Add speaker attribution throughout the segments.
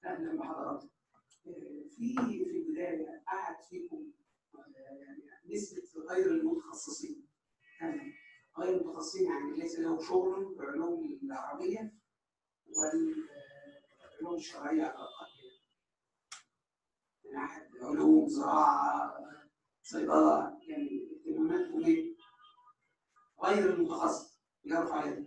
Speaker 1: اهلا بحضراتكم في في البدايه احد فيكم يعني نسبه غير المتخصصين يعني غير المتخصصين يعني ليس له شغل في علوم العربيه والعلوم الشرعيه على الاقل من احد علوم زراعه صيدله يعني اهتماماتهم ايه؟ غير المتخصص يرفع يده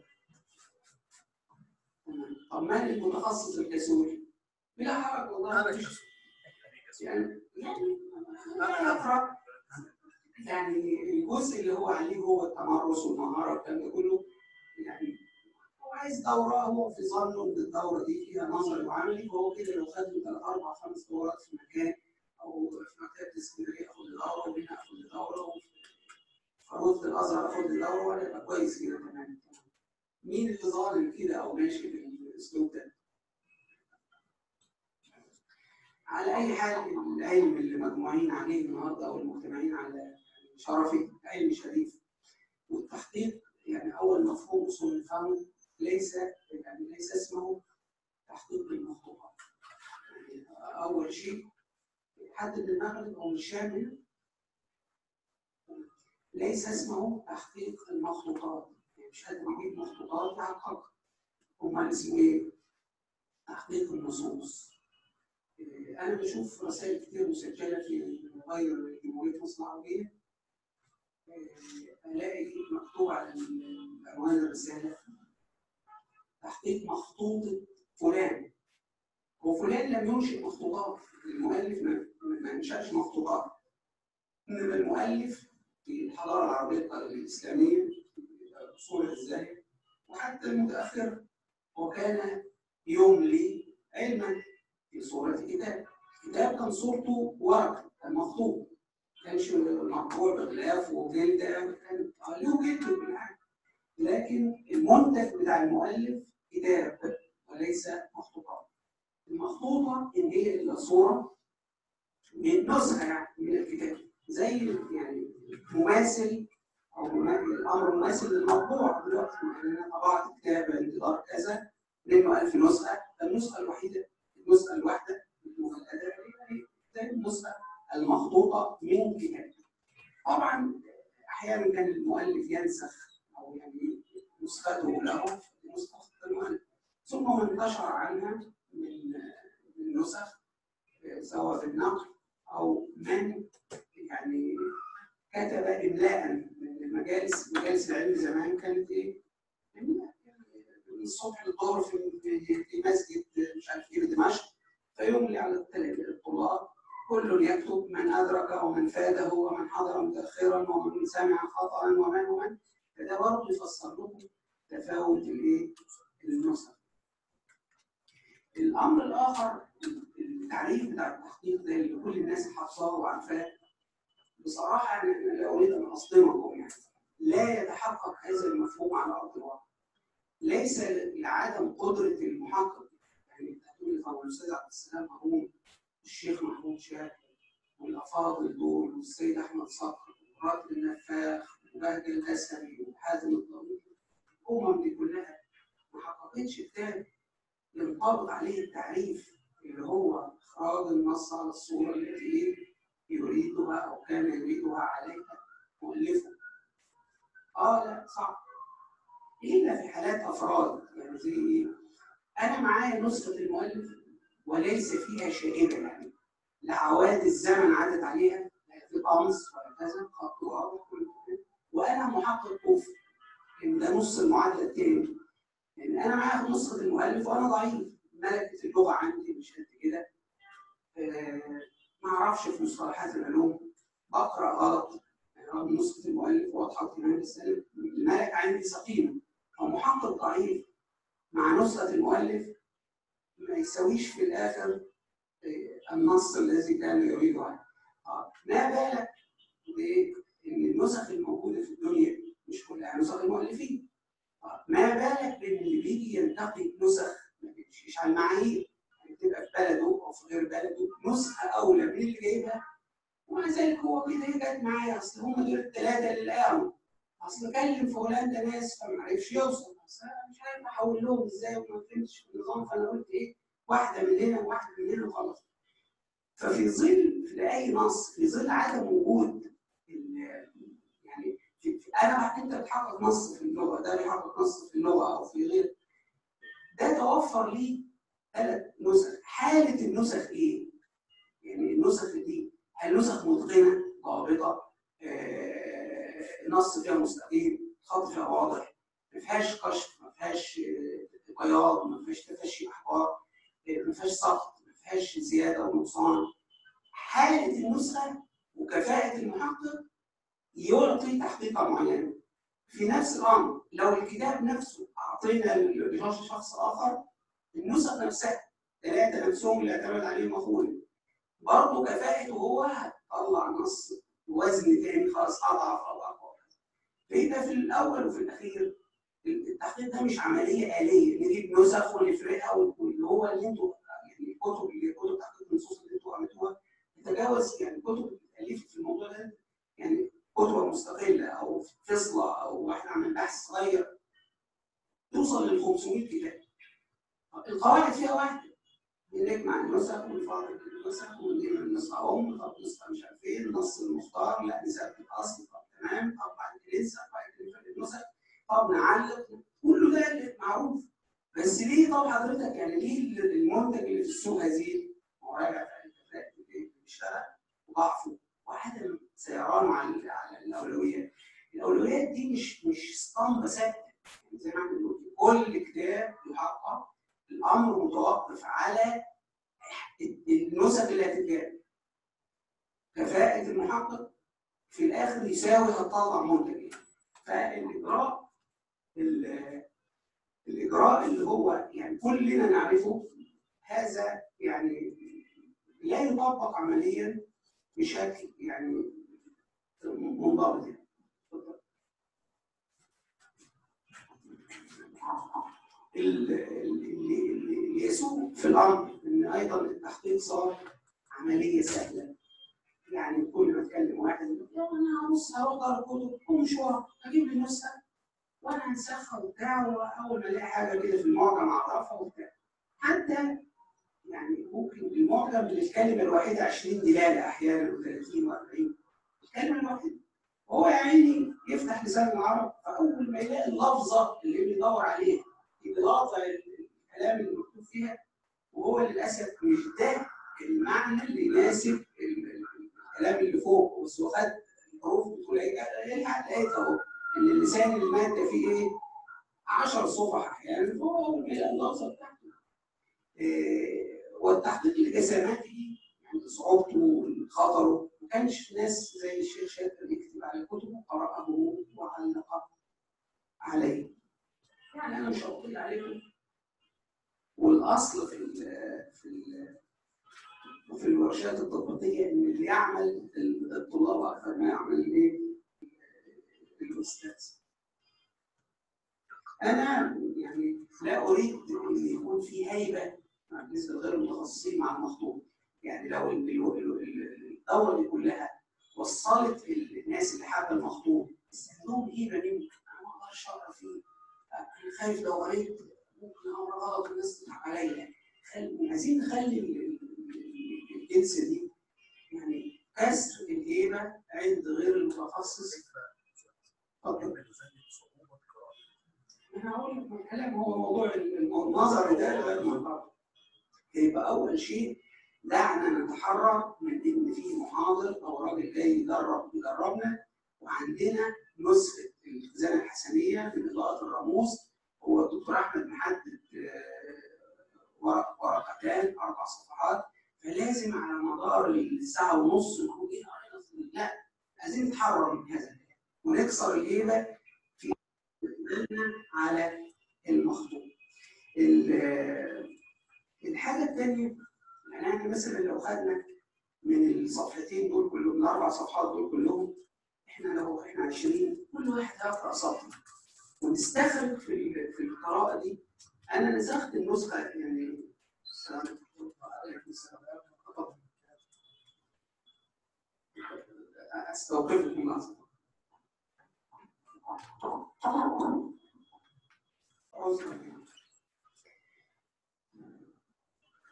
Speaker 1: طب من المتخصص الكسول؟ بلا حرج والله
Speaker 2: انا
Speaker 1: مفيش
Speaker 2: كسول
Speaker 1: يعني يعني يقرا يعني الجزء اللي هو عليه هو التمرس والمهاره والكلام ده كله يعني هو عايز دوره هو في ظنه ان الدوره دي فيها نظري وعملي فهو كده لو خد له ثلاث اربع خمس دورات في مكان او في مكتبه اسكندريه اخد دوره وهنا اخد دوره وفي فروض الازهر اخد دوره ولا يبقى كويس كده تمام مين اللي ظالم كده او ماشي بالاسلوب ده؟ على اي حال العلم اللي مجموعين عليه النهارده او المجتمعين على شرفه علم شريف والتحقيق يعني اول مفهوم اصول الفهم ليس يعني ليس اسمه تحقيق المخطوطات يعني اول شيء حد من المغرب او من الشام هنا ليس اسمه تحقيق المخطوطات يعني مش حد بيجيب مخطوطات يحققها امال اسمه ايه؟ تحقيق النصوص انا بشوف رسائل كتير مسجله في موبايل جمهوريه مصر العربيه الاقي مكتوب على عنوان الرساله تحقيق مخطوطه فلان وفلان لم ينشئ مخطوطات المؤلف ما ما انشاش مخطوطات انما المؤلف في الحضاره العربيه الاسلاميه اصولها ازاي وحتى المتاخر وكان يملي علما في صورة كتاب الكتاب كان صورته ورق كان مخطوط ما كانش مطبوع بغلاف وجلدة كان له جلد وكل حاجة لكن المنتج بتاع المؤلف كتاب وليس مخطوطات المخطوطة إن هي إلا صورة من نسخة يعني من الكتاب زي يعني مماثل أو الأمر مماثل للمطبوع دلوقتي أنا طبعت كتاب عند دار كذا منه 1000 نسخة النسخة الوحيدة النسخة الواحدة المجلدة زي النسخة المخطوطة من كتاب. طبعا أحيانا كان المؤلف ينسخ أو يعني نسخته له نسخة المؤلف ثم انتشر عنها من من نسخ سواء في النقل أو من يعني كتب إملاء من المجالس مجالس العلم زمان كانت إيه؟ إملاء من الصبح للظهر في في مسجد مش عارف ايه دمشق فيملي على الطلاب كل يكتب من ادرك ومن فاته ومن حضر متاخرا ومن سمع خطا ومن ومن فده برضه يفسر لكم تفاوت الايه؟ النسخ. الامر الاخر التعريف بتاع التحقيق ده اللي كل الناس حافظاه وعارفاه بصراحه انا لا اريد ان اصدمكم يعني لا يتحقق هذا المفهوم على ارض الواقع. ليس لعدم قدرة المحقق يعني تقول لي الاستاذ عبد السلام هارون الشيخ محمود شاكر والافاضل دول والسيد احمد صقر وراتب النفاخ وبهجة الاسري وحازم الضمير الامم دي كلها ما حققتش كتاب ينطبق عليه التعريف اللي هو اخراج النص على الصوره التي يريدها او كان يريدها عليها مؤلفه. اه لا صعب الا في حالات افراد يعني زي ايه؟ انا معايا نسخه المؤلف وليس فيها شائبه يعني لا عواد الزمن عدت عليها لا في قمص ولا كذا خط واضح وانا محقق كفر ان ده نص المعادله التاني لان انا معايا نسخه المؤلف وانا ضعيف ملكه اللغه عندي مش قد كده آه ما اعرفش في مصطلحات العلوم بقرا غلط يعني نسخه المؤلف واضحه كمان بس الملكه عندي سقيمه او محقق ضعيف مع نسخه المؤلف ما يساويش في الاخر النص الذي كان يريده ما بالك بان النسخ الموجوده في الدنيا مش كلها نسخ المؤلفين ما بالك بان اللي بيجي ينتقي نسخ ما بيمشيش على المعايير يعني تبقى في بلده او في غير بلده نسخه اولى من اللي جايبها ومع ذلك هو كده جت معايا اصل هم دول الثلاثه اللي لقاهم اصل كلم في هولندا ناس فما عرفش يوصل بس انا مش عارف احول لهم ازاي وما فهمتش في النظام فانا قلت ايه واحده من هنا وواحده من هنا وخلاص ففي ظل لاي نص في ظل عدم وجود ال- يعني في في- انا بح- انت بتحقق نص في اللغه ده بيحقق نص في اللغه او في غير ده توفر لي ثلاث نسخ حاله النسخ ايه؟ يعني النسخ دي هل نسخ متقنه ضابطه آه، نص فيها مستقيم خط فيها واضح ما فيهاش كشف ما فيهاش آه، بياض ما فيهاش تفشي احبار آه، ما فيهاش سقط ما فيهاش زياده ونقصان حاله النسخه وكفاءه المحقق يعطي تحقيقه معينه في نفس الامر لو الكتاب نفسه اعطينا لجرس شخص اخر النسخ نفسها ثلاثه نفسهم اللي اعتمد عليهم اخونا برضه كفاءته هو هتطلع نص وزن تاني خالص اضعف اضعف اضعف فيبقى في الاول وفي الاخير التحقيق ده مش عمليه اليه نجيب نسخ ونفرقها واللي هو اللي انتوا يعني الكتب اللي كتب تحقيق النصوص اللي انتوا عملتوها تتجاوز يعني الكتب اللي اتالفت في الموضوع ده يعني كتب مستقله او فصله او واحد عمل بحث صغير توصل لل 500 كتاب القواعد فيها واحده بنجمع النسخ ونفرق النسخ ونجيب النسخه ام طب نسخه مش عارف ايه النص المختار لا نثبت الاصل طب تمام طب بعد كده ننسخ بعد كده نفرق النسخ طب نعلق كل ده اللي معروف بس ليه طب حضرتك يعني ليه المنتج اللي في السوق هزيل؟ هو راجع في اللي بيشتغل وضعفه وعدم سيرانه على على الاولويات. الاولويات دي مش مش اسطمبه ثابته يعني زي ما احنا بنقول كل كتاب يحقق الامر متوقف على النسخ اللي هتتجاب. كفاءة المحقق في الاخر يساوي هتطلع منتج ايه. فالاجراء ال- الاجراء اللي هو يعني كلنا نعرفه هذا يعني لا يطبق عمليا بشكل يعني منضبط يعني. اتفضل. ال- ال- اللي اللي يسوء في الامر ان ايضا التحقيق صار عمليه سهله يعني كل ما اتكلم واحد يقول يلا انا هبص هروح اقرا كتب هو مش ورا اجيب لي نسخه وانا هنسخها وبتاع واول ما الاقي حاجه كده في المعجم اعرفها وبتاع حتى يعني ممكن المعجم الكلمه الواحده 20 دلاله احيانا و30 و40 الكلمه الواحده هو يا عيني يفتح لسان العرب فاول ما يلاقي اللفظه اللي بيدور عليها بيقاطع الكلام اللي مكتوب فيها وهو للاسف مش ده المعنى اللي يناسب ال- ال- الكلام اللي فوق بس هو خد الحروف بتقول ايه الحق لقيت اهو ان اللسان الماده فيه ايه 10 صفح احيانا فهو اول ما يلاقي اللفظه بتاعته إيه، والتحقيق الجساماتي يعني صعوبته وخطره ما كانش ناس زي الشيخ شاكر يكتب على كتبه قرأه وعلق عليه يعني انا مش هطول عليكم والاصل في ال في ال في الورشات التطبيقيه ان اللي يعمل الطلاب اكثر ما يعمل الايه؟ الاستاذ. انا يعني لا اريد ان يكون في هيبه بالنسبه لغير المتخصصين مع المخطوط. يعني لو ال- ال- ال- الدوره دي كلها وصلت الناس اللي حابه المخطوط استخدمهم هيبه مني انا ما اقدرش اقرا فيه انا خايف لو قريت ممكن اقرا غلط والناس تضحك عليا خل- عايزين نخلي ال- ال- ال- الجنس دي يعني كسر الهيبه عند غير المتخصص اتفضل انا هقول لك الكلام هو موضوع النظر ده غير منطقي يبقى اول شيء دعنا نتحرر من ان في محاضر او راجل جاي يدرب يدربنا وعندنا نسخه الخزانه الحسنيه من اضاءه الرموز هو الدكتور احمد محدد آه، ورق ورقتان اربع صفحات فلازم على مدار الساعه ونص نقول ايه قرينا لا عايزين نتحرر من هذا الكلام ونكسر الهيبه في إقبالنا على المخطوط. ال- الحاجه الثانيه يعني احنا مثلا لو خدنا من الصفحتين دول كلهم الاربع صفحات دول كلهم احنا لو احنا 20 كل واحد هيقرا سطر ونستخرج في ال- في القراءه دي انا نسخت النسخه يعني استوقفكم لحظه عذرا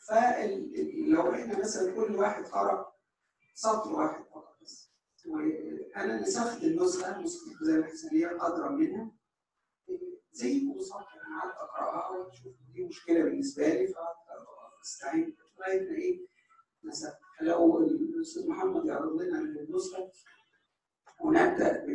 Speaker 1: فلو احنا مثلا كل واحد قرأ سطر واحد فقط بس وانا نسخت النسخه نسخه زي الحسنيه قدرا منها زي بالظبط انا قعدت اقراها واشوف دي مشكله بالنسبه لي فاستعين لغايه ما ايه مثلا لو الاستاذ محمد يعرض لنا النسخه ونبدا ب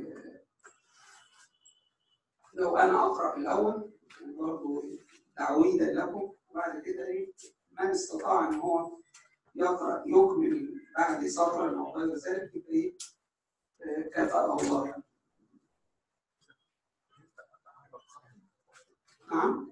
Speaker 1: لو انا اقرا الاول برضه تعويدا لكم وبعد كده ايه من استطاع ان هو يقرا يكمل بعد سطرا او غير ذلك يبقى ايه كفى الله يعني. نعم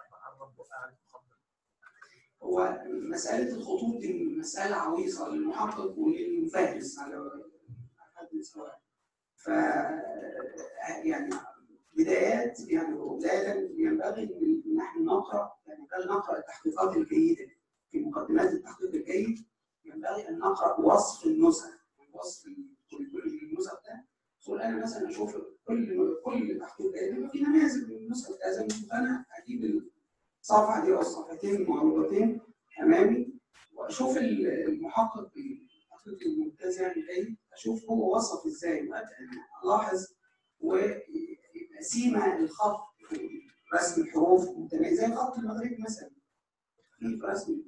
Speaker 1: هو مسألة الخطوط دي مسألة عويصة للمحقق وللمفهرس على حد سواء ف يعني بدايات يعني بداية ينبغي ان نحن نقرا يعني بل نقرا التحقيقات الجيدة في مقدمات التحقيق الجيد ينبغي ان نقرا وصف النسخ وصف كل النسخ ده تقول انا مثلا اشوف كل كل تحقيق جيد في نماذج من النسخ كذا فانا اجيب الصفحه دي او الصفحتين معروضتين امامي واشوف المحقق التحقيق الممتاز يعني جيد اشوف هو وصف ازاي وابدا الاحظ ويبقى سيما الخط رسم الحروف متميزه زي الخط المغربي مثلا في رسم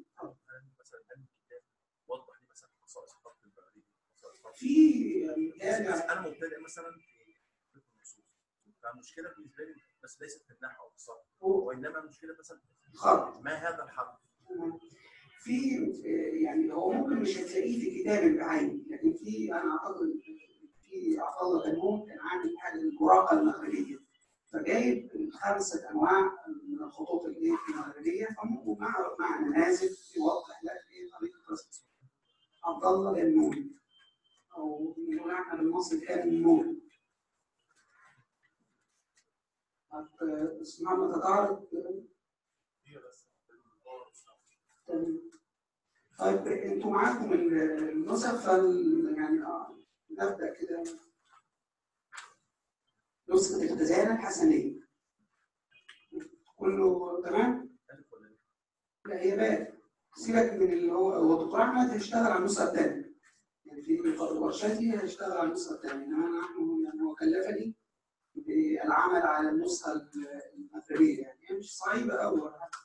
Speaker 2: وضح لي مثلا خصائص الخط المغربي
Speaker 1: في
Speaker 2: يعني
Speaker 1: يعني
Speaker 2: انا مبتدئ مثلا في النصوص فالمشكله بالنسبه لي بس ليست في النحو او الصرف وانما المشكله مثلا
Speaker 1: خط
Speaker 2: ما هذا الحرف
Speaker 1: في يعني هو ممكن مش هتلاقيه في كتاب بعينه لكن في انا اعتقد في عبد الله غنوم كان عامل حاجه البراقه المغربيه فجايب خمسه انواع من الخطوط الايه المغربيه فممكن مع مع نماذج يوضح لك ايه طريقه رسم عبد الله غنوم او بنقول احنا بالمصري كان النور اسمها ما تتعرض تمام. طيب انتوا معاكم النسخ فال يعني اه نبدا كده نسخه الخزانه الحسنيه كله تمام؟
Speaker 2: ألف ولا لا؟
Speaker 1: لا هي بقى سيبك من اللي هو هو دكتور احمد هيشتغل على النسخه الثانيه يعني في ورشتي هيشتغل على النسخه الثانيه انما نحن يعني هو كلفني بالعمل على النسخه المغربيه يعني هي مش صعيبه قوي ولا حاجه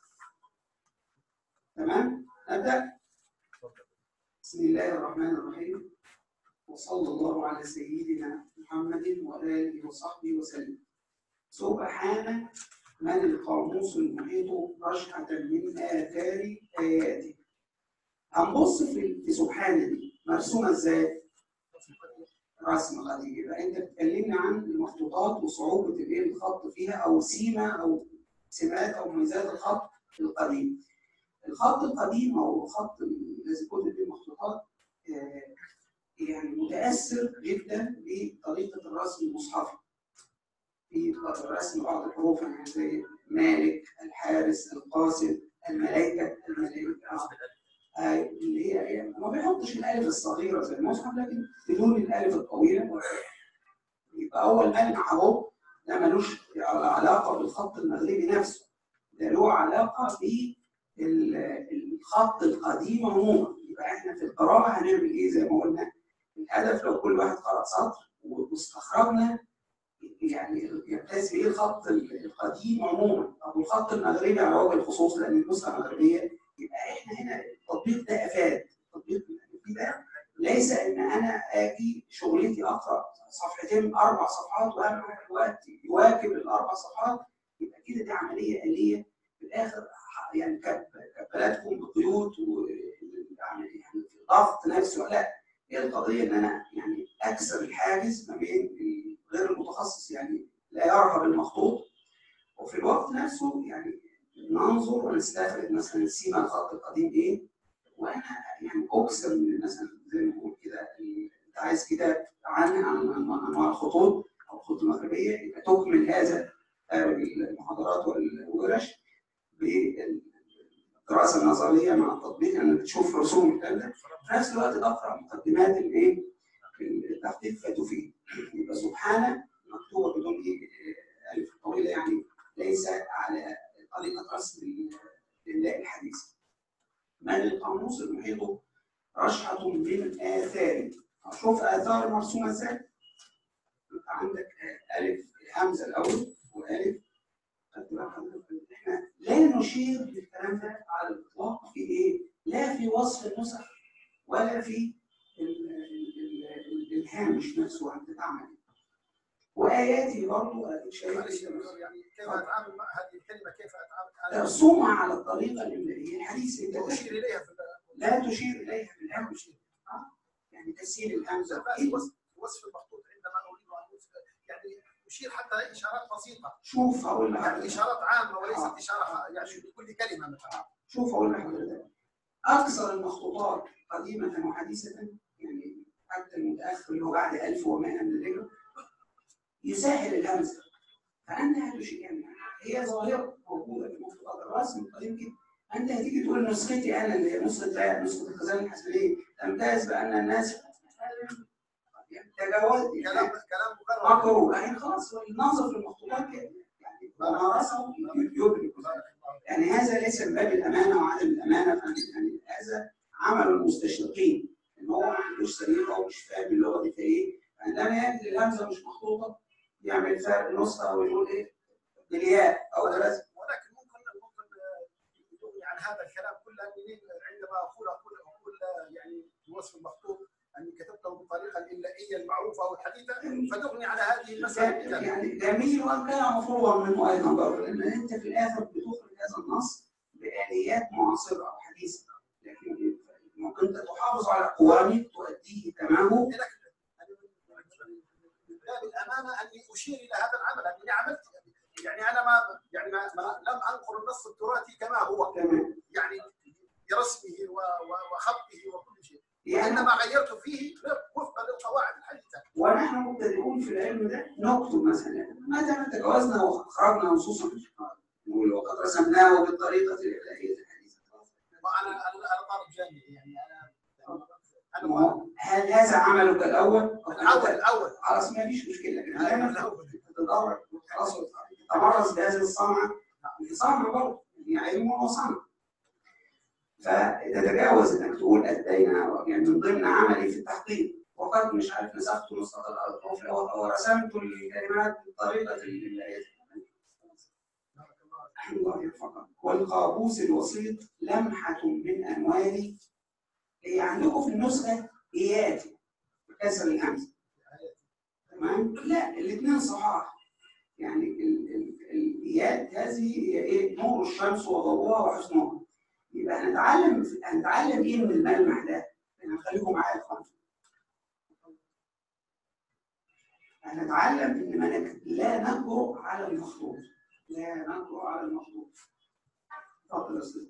Speaker 1: تمام؟ نبدا
Speaker 2: اتفضل.
Speaker 1: بسم الله الرحمن الرحيم وصلى الله على سيدنا محمد وآله وصحبه وسلم سبحان من القاموس المحيط رشحة من آثار آياته هنبص في في سبحان دي مرسومة ازاي؟ رسم قديم يبقى انت بتكلمني عن المخطوطات وصعوبة الايه الخط فيها او سيمة او سمات او مميزات الخط القديم. الخط القديم او الخط الذي كتب به المخطوطات آه، يعني متاثر جدا بطريقه الرسم المصحفي. في رسم بعض الحروف يعني زي مالك، الحارس، القاسم، الملائكه، الملائكه آه. آه، اللي هي هي- ما بيحطش الالف الصغيره زي المصحف لكن بدون الالف الطويله يبقى اول ملمح اهو ده ملوش علاقه بالخط المغربي نفسه ده له علاقه بالخط القديم عموما يبقى احنا في القراءه هنعمل ايه زي ما قلنا الهدف لو كل واحد قرأ سطر واستخرجنا يعني يمتاز بايه الخط القديم عموما او الخط المغربي على وجه الخصوص لان النسخه مغربيه يبقى احنا هنا التطبيق ده افاد التطبيق ده ليس ان انا اجي شغلتي اقرا صفحتين اربع صفحات واهم الوقت يواكب الاربع صفحات يبقى كده دي عمليه اليه في الاخر ح- يعني كب- كبلاتكم بقيود ويعني يعني ضغط نفسي لا هي القضيه ان انا يعني اكسر الحاجز ما بين غير المتخصص يعني لا يرهب المخطوط وفي الوقت نفسه يعني ننظر ونستخرج مثلا سيما الخط القديم ايه وانا يعني اكسر من مثلا زي ما بقول كده ال- انت عايز كتاب عن عن عن انواع الخطوط او الخطوط المغربيه يبقى تكمل هذا آه، المحاضرات والورش بالدراسه النظريه مع التطبيق انك تشوف رسوم الكلام ده في نفس الوقت تقرا مقدمات الايه التحقيق فتفيد يبقى سبحانه مكتوبه بدون ايه آه، الف طويله يعني ليس على طريقه رسم ال- الاملاء الحديث من القاموس المحيط رشحة من آثار شوف آثار مرسومة ازاي؟ انت عندك ألف همزة الأول وألف خدت بالك حضرتك؟ احنا لا نشير بالكلام ده على الإطلاق في إيه؟ لا في وصف النسخ ولا في ال- ال- ال- الهامش نفسه أنت تعمل وآياتي برضه شايف
Speaker 3: معلش يعني كيف اتعامل مع هذه الكلمه كيف اتعامل انا
Speaker 1: ترسمها على الطريقة الإملائية الحديث اللي
Speaker 3: اشير اليها في
Speaker 1: لا تشير إليها بالهمش يعني تسهيل الهمزة
Speaker 3: البأس وصف وصف المخطوط عندما اريد ان أوصف يعني اشير حتى اشارات بسيطه
Speaker 1: شوف هقول
Speaker 3: يعني
Speaker 1: لحضرتك
Speaker 3: اشارات عامه وليست اشاره يعني لكل كلمه مثلا
Speaker 1: شوف هقول لحضرتك أكثر المخطوطات قديمة وحديثة يعني حتى المتأخر اللي هو بعد 1100 من الهجرة يسهل الهمزة فأنت هتشير يعني هي ظاهرة موجودة في مخطوطات الرسم القديم جدا أنت هتيجي تقول نسختي أنا اللي هي نسخة لا نسخة الخزانة الحسبانية تمتاز بأن الناس يعني تجاوزت
Speaker 3: كلام
Speaker 1: يعني
Speaker 3: كلام مكرر
Speaker 1: عقروا يعني خلاص الناظر في المخطوطات كده يعني ممارسة يدرك يعني هذا ليس من باب الامانه وعدم الامانه فاهم؟ يعني هذا عمل المستشرقين ان هو ما عندوش سليقه ومش فاهم اللغه دي في ايه عندما يجد الهمزه مش مخطوطه يعمل فرق نسخه ويقول ايه بالياء او برسم
Speaker 3: ولكن ممكن ممكن آه، تغني عن هذا الكلام كله أنني عندما اقول اقول اقول آه، يعني في وصف المخطوط اني كتبته بالطريقه الاملائيه المعروفه والحديثه فتغني على هذه المساله بكلام.
Speaker 1: يعني جميل وان كان مفروغا منه ايضا برضه لان انت في الاخر بتخرج هذا النص باليات معاصره او حديثه لكن ممكن انت تحافظ على قوامه تؤديه تمامه
Speaker 3: لكن من باب الامانه اني اشير الى هذا العمل اني عملت يعني انا ما يعني ما, ما لم انقل النص التراثي كما هو
Speaker 1: تمام
Speaker 3: يعني برسمه و- و- وخطه وكل شيء
Speaker 1: يعني
Speaker 3: وانما غيرت فيه وفقا للقواعد الحديثه
Speaker 1: ونحن مبتدئون في العلم ده نكتب مثلا متى ما تجاوزنا وخرجنا نصوصا نقول وقد رسمناه بالطريقه الالهيه الحديثه
Speaker 3: وانا انا أنا طالب جامعي يعني انا انا
Speaker 1: ما هو هل هذا عملك الاول؟ أو
Speaker 3: الاول الاول
Speaker 1: خلاص ما فيش مشكله لكن
Speaker 3: أنا
Speaker 1: دايما
Speaker 3: الاول
Speaker 1: تتدرج خلاص تتمرس بهذه الصنعه دي صنعه برضه يعني علم وصنعه فتتجاوز انك تقول ادينا يعني من ضمن عملي في التحقيق وقد مش عارف نسخت نسخه الارض ورسمت الكلمات بالطريقه اللي الله يرفقك والقابوس الوسيط لمحة من أنوار هي عندكم في النسخة إيات بكسر الهمزة تمام؟ لا الاثنين صحاح يعني ال- ال- الإيات هذه هي إيه؟ نور الشمس وضوءها وحسنها يبقى هنتعلم هنتعلم إيه من الملمح ده؟ يعني خليكم معايا يا إخوان هنتعلم إن ما نك- لا نجرؤ على المخطوط لا نجرؤ على المخطوط اتفضل يا أستاذ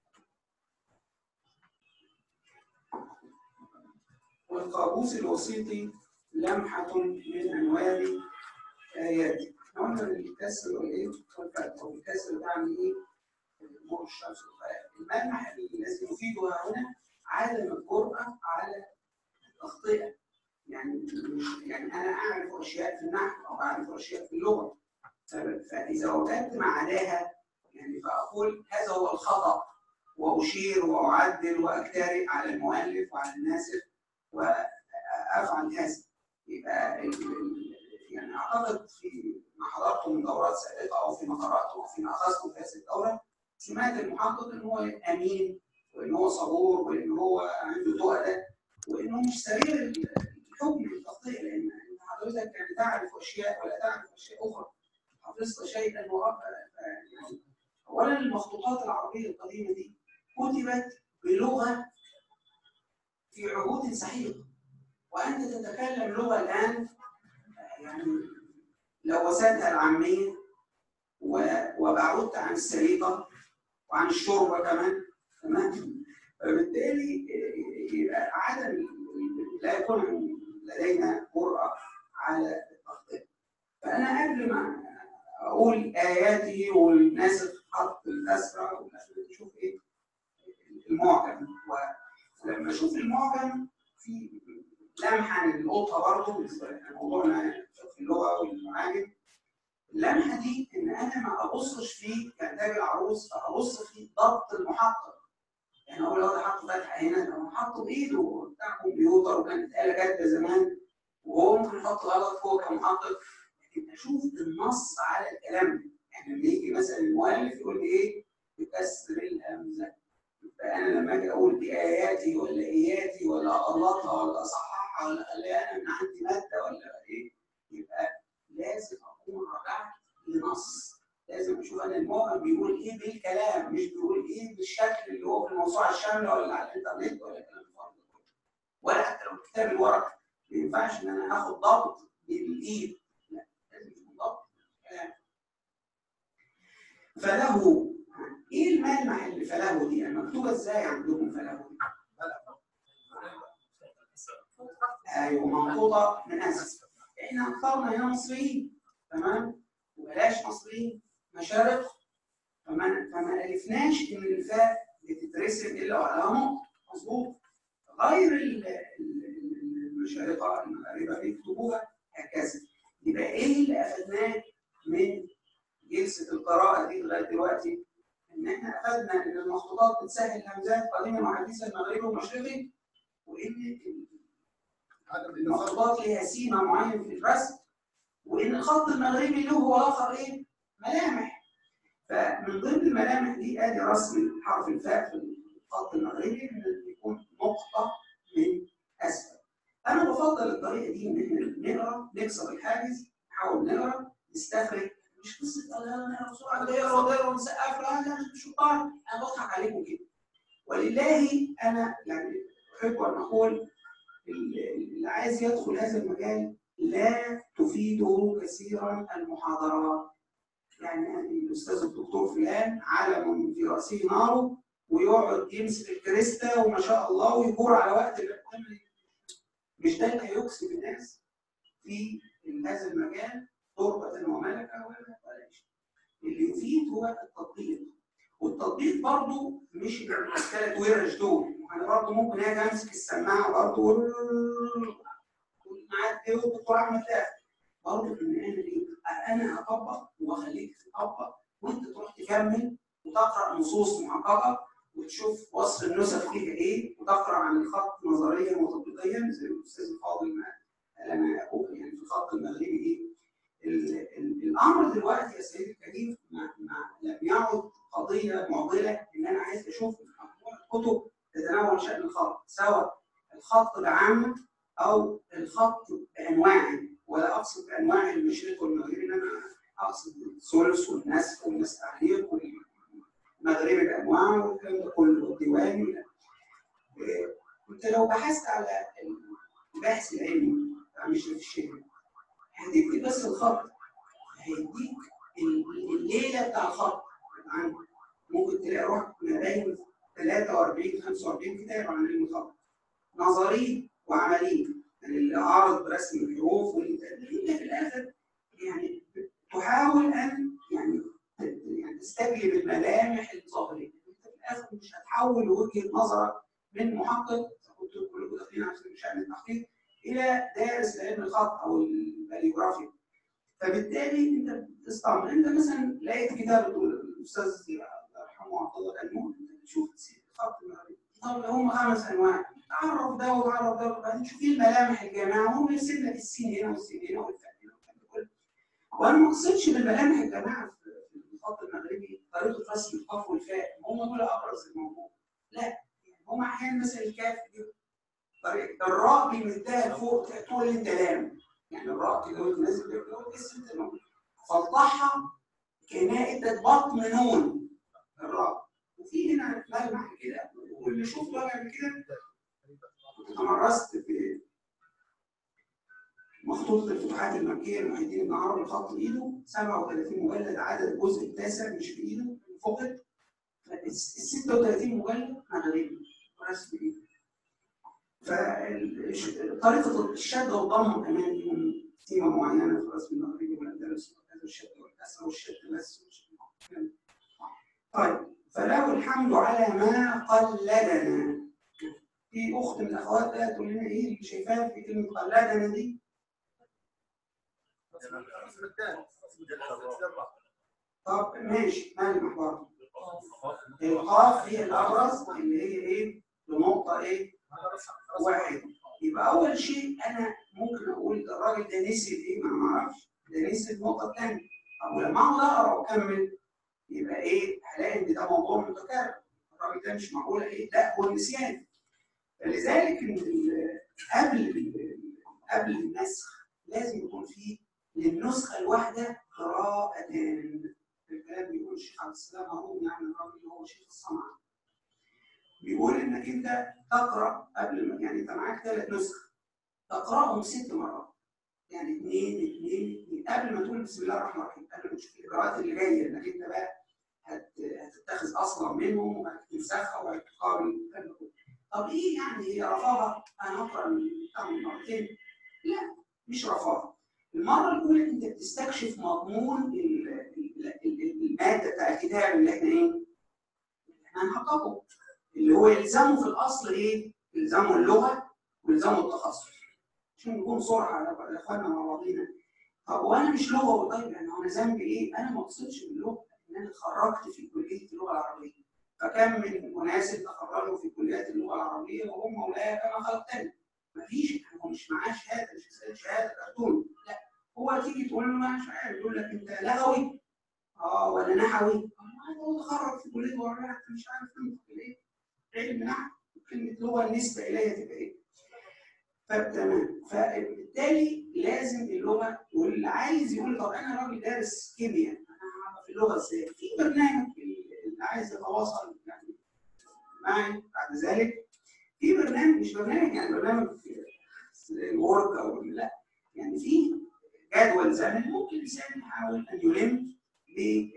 Speaker 1: والقابوس الوسيطي لمحة من أنوار آيات احنا قلنا إن الكسر والإيه والفتح والكسر يعني إيه؟ نور الشمس الملمح الذي يفيدها هنا عدم الجرأة على التخطئة يعني مش يعني أنا أعرف أشياء في النحو أو أعرف أشياء في اللغة ف- فإذا وجدت ما عداها يعني فأقول هذا هو الخطأ وأشير وأعدل وأجترئ على المؤلف وعلى الناسخ وأفعل هذا يبقى ال- ال- يعني أعتقد في ما حضرته من دورات سابقة أو فيما قرأته أو فيما أخذته في هذه الدورة سمعت المحقق إن هو أمين وإن هو صبور وإن هو عنده تقلة وإنه مش سريع الحكم بالتخطيط لأن أنت حضرتك يعني تعرف أشياء ولا تعرف أشياء أخرى حفظت شيئا وراء يعني أولا المخطوطات العربية القديمة دي كتبت بلغة في عهود سحيقة وأنت تتكلم لغة الآن يعني لوثتها العامية و- وبعدت عن السليقة وعن الشوربة كمان تمام فبالتالي يبقى عدم لا يكون لدينا جرأة على التخطيط فأنا قبل ما أقول آياته والناس حط الأسرة نشوف إيه المعجم ولما أشوف المعجم في لمحة نلقطها برضه بالنسبة لموضوعنا في اللغة والمعاجم اللمحة دي إن أنا ما أبصش في كإنتاج العروس فأبص في ضبط المحقق يعني اقول هو ده حطه فتحه هنا ده هو حطه بايده بتاع كمبيوتر وكانت آلة جادة زمان وهو ممكن يحط غلط هو كمحقق لكن اشوف النص على الكلام ده يعني لما يجي مثلا المؤلف يقول لي ايه بكسر الهمزه فانا لما اجي اقول دي اياتي ولا اياتي ولا اغلطها ولا اصححها ولا اخليها انا من عندي ماده ولا ايه يبقى لازم اكون رجعت لنص لازم اشوف انا المؤمن بيقول ايه بالكلام مش بيقول ايه بالشكل اللي هو في الموسوعه الشامله ولا على الانترنت ولا الكلام الفاضي ده كله. ولا حتى لو الكتاب الورق ما ينفعش ان انا اخد ضبط بالايد لا لازم يكون ضبط بالكلام فله ايه الملمح اللي فله دي؟ يعني مكتوبه ازاي عندكم فله دي؟ ايوه منقوطه من اسف احنا اخترنا هنا مصريين تمام وبلاش مصريين مشارق فما فما الفناش ان الفاء بتترسم الا وعليها نقطه مظبوط غير ال- ال- المشارقه المغاربه بيكتبوها هكذا يبقى ايه اللي اخذناه من جلسه القراءه دي لغايه دلوقتي؟ ان احنا افدنا ان المخطوطات بتسهل الهمزات قديما وحديثا مغربي ومشرقي وان
Speaker 3: هذا من النظر
Speaker 1: المخطوطات ليها سيمه معين في الرسم وان الخط المغربي له هو اخر ايه؟ ملامح فمن ضمن الملامح دي ادي رسم حرف الفاء في الخط المغربي ان يكون نقطه من اسفل. انا بفضل الطريقه دي ان احنا نقرا نكسر الحاجز نحاول نقرا نستخرج مش قصه لا لا لا بسرعه كده يقرا ويقرا ونسقف لا لا مش شطار انا بضحك عليكم كده. ولله انا يعني احب ان اقول اللي عايز يدخل هذا المجال لا تفيده كثيرا المحاضرات يعني الاستاذ الدكتور فلان علم في راسه ناره ويقعد يمسك الكريستا وما شاء الله ويجور على وقت الامتحان مش ده اللي هيكسب الناس في هذا المجال تربة وملكة ولا ولا شيء اللي يفيد هو التطبيق والتطبيق برضه مش الثلاث ورش دول انا برضه ممكن اجي امسك السماعه برضه معاك ايه والدكتور احمد ده برضه ان نعمل ايه؟ انا اطبق واخليك تطبق وانت تروح تكمل وتقرا نصوص محققه وتشوف وصف النسخ فيها ايه وتقرا عن الخط نظريا وتطبيقيا زي الاستاذ الفاضل ما لما اقول يعني في الخط المغربي ايه ال- ال- الامر دلوقتي يا سيدي الكريم ما ما لم يعد قضيه معضله ان انا عايز اشوف مجموعه كتب تتناول شان الخط سواء الخط بعامه او الخط بانواعه ولا اقصد بانواع المشرق والمغربي انما اقصد الثلث والنسف والنسف تعليق والمغربي بانواعه والكلام ده كله والديواني ولا- إيه، انت لو بحثت على البحث العلمي بتاع مشرف الشهري هتديك بس الخط هيديك ال- الليله بتاع الخط عندك ممكن تلاقي روحك مباين 43 45 كتاب عن علم الخط نظري وعملي يعني اللي عارض برسم الحروف واللي انت في الاخر يعني تحاول ان يعني ت- يعني تستجلب الملامح الظاهريه انت في الاخر مش هتحول وجهه نظرك من محقق كنت كلكم داخلين عشان شان التحقيق الى دارس لعلم الخط او الباليوغرافيا فبالتالي انت بتستعمل انت مثلا لقيت كتاب الاستاذ الله يرحمه عبد الله كلمون انت بتشوف الخط المغربي طب هم خمس انواع تعرف ده وتعرف ده وبعدين شوف ايه الملامح الجامعه هم يرسم لك السين هنا والسين هنا والفعل هنا والكلام ده كله وانا ما اقصدش بالملامح الجامعه في في الخط المغربي طريقه رسم القاف والفاء هم دول ابرز الموضوع لا يعني هم احيانا مثلا الكاف دي طريقه الراء بيمدها لفوق تقول انت لام يعني الراء كده وانت نازل كده كده تحس انت نون فالطحها كانها ادت بطن نون الراء وفي هنا ملمح كده واللي شفته انا قبل كده تمرست في مخطوطة الفتوحات المكية لمحي الدين بن عربي الخط بإيده 37 مجلد عدد الجزء التاسع مش بإيده فقد ال 36 مجلد مغربي رسم بإيده فطريقة الشد والضم كمان ليهم سيمة معينة في الرسم المغربي والأندلس وكذا الشد والكسر والشد بس والشد. طيب فله الحمد على ما قلدنا في اخت من الاخوات بقى تقول لنا ايه اللي شايفاها في كلمه قلدنا دي
Speaker 3: القسم الثاني القسم الثاني
Speaker 1: طب ماشي ملمح برضه القاف هي الابرز اللي هي ايه بنقطه ايه
Speaker 3: هذا بس خلاص.
Speaker 1: واحد يبقى اول شيء انا ممكن اقول الراجل ده نسي ايه ما أنا ما اعرفش ده نسي النقطه الثانيه طب ولما اقعد اقرا واكمل يبقى ايه هلاقي ان ده موضوع متكرر الراجل ده مش معقول ايه لا هو النسيان فلذلك ان ال- قبل ال- قبل النسخ لازم يكون فيه للنسخه الواحده قراءتان الكلام بيقول الشيخ عبد السلام هارون يعني الراجل اللي هو شيخ الصنعه بيقول انك انت تقرا قبل ما يعني انت معاك ثلاث نسخ تقراهم ست مرات يعني اثنين اثنين اثنين قبل ما تقول بسم الله الرحمن الرحيم قبل ما تشوف الاجراءات اللي جايه انك انت بقى هت- هتتخذ اصلا منهم وهتنسخها وهتقابل الكلام ده كله. طب ايه يعني هي رفاهه انا اقرا البتاع من مرتين؟ لا مش رفاهه. المره الاولى انت بتستكشف مضمون ال- ال- ال- الماده بتاع الكتاب اللي احنا ايه؟ اللي احنا هنحققه اللي هو يلزمه في الاصل ايه؟ يلزمه اللغه ويلزمه التخصص. عشان نكون صراحه يا اخوانا مع بعضينا. طب وانا مش لغه طيب يعني انا ذنبي ايه؟ انا ما اقصدش باللغه ان انا اتخرجت في كليه اللغه العربيه. فكم من اناس تخرجوا في كليات اللغه العربيه وهم مولاي كما خلقتني. مفيش هو مش معاه شهاده مش مسألة شهاده كرتون لا هو تيجي تقول له مش عارف يقول لك انت لغوي اه ولا نحوي؟ آه، هو تخرج في كليه اللغه العربيه انت مش عارف تنطق ايه؟ علم نحو كلمه لغه النسبه اليها تبقى ايه؟ فتمام فبالتالي لازم اللغه واللي عايز يقول طب انا راجل دارس كيمياء انا هعرف اللغه ازاي؟ في برنامج اللي عايز يتواصل يعني معي بعد ذلك في برنامج مش برنامج يعني برنامج الوورد او لا يعني في جدول زمني ممكن الانسان يحاول ان يلم ب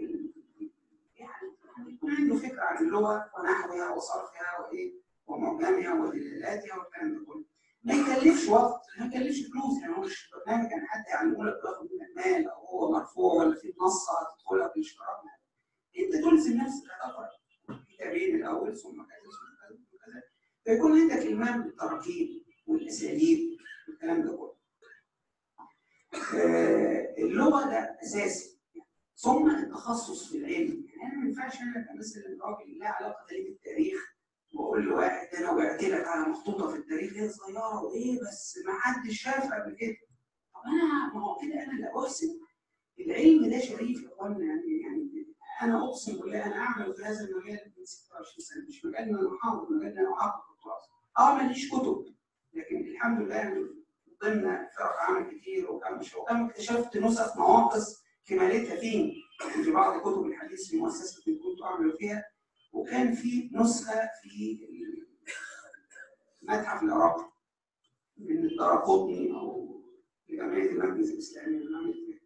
Speaker 1: يعني يكون عنده فكره عن اللغه ونحوها وصرفها وايه ومعجمها ودلالاتها والكلام ده كله ما يكلفش وقت ما يكلفش فلوس يعني هو مش برنامج يعني حد يعلمه لك وياخد منك مال او هو مرفوع ولا في منصه هتدخلها بالاشتراك انت تلزم نفسك هتقرا كتابين الاول ثم كذا ثم كذا ثم كذا فيكون عندك المام بالتراكيب والاساليب والكلام ده كله. آه، اللغه ده اساسي ثم التخصص في العلم يعني انا ما ينفعش انا ابقى مثلا راجل لا علاقه لي بالتاريخ واقول لواحد انا وقعت لك على مخطوطه في التاريخ هي صغيره وايه بس ما حدش شافها قبل كده طب انا ما هو كده انا لا احسن العلم ده شريف يا اخوانا يعني يعني انا اقسم بالله انا اعمل في هذا المجال من 26 سنه مش مجال ان انا احافظ مجال ان انا احقق التراث اه ماليش كتب لكن الحمد لله يعني ضمن فرق عمل كتير وكم وكم اكتشفت نسخ نواقص كمالتها فين يعني في بعض كتب الحديث في مؤسسه كنت اعمل فيها وكان في نسخه في المتحف العراقي من الدرقطني او لجمعيه المجلس الاسلامي اللي عملت فيها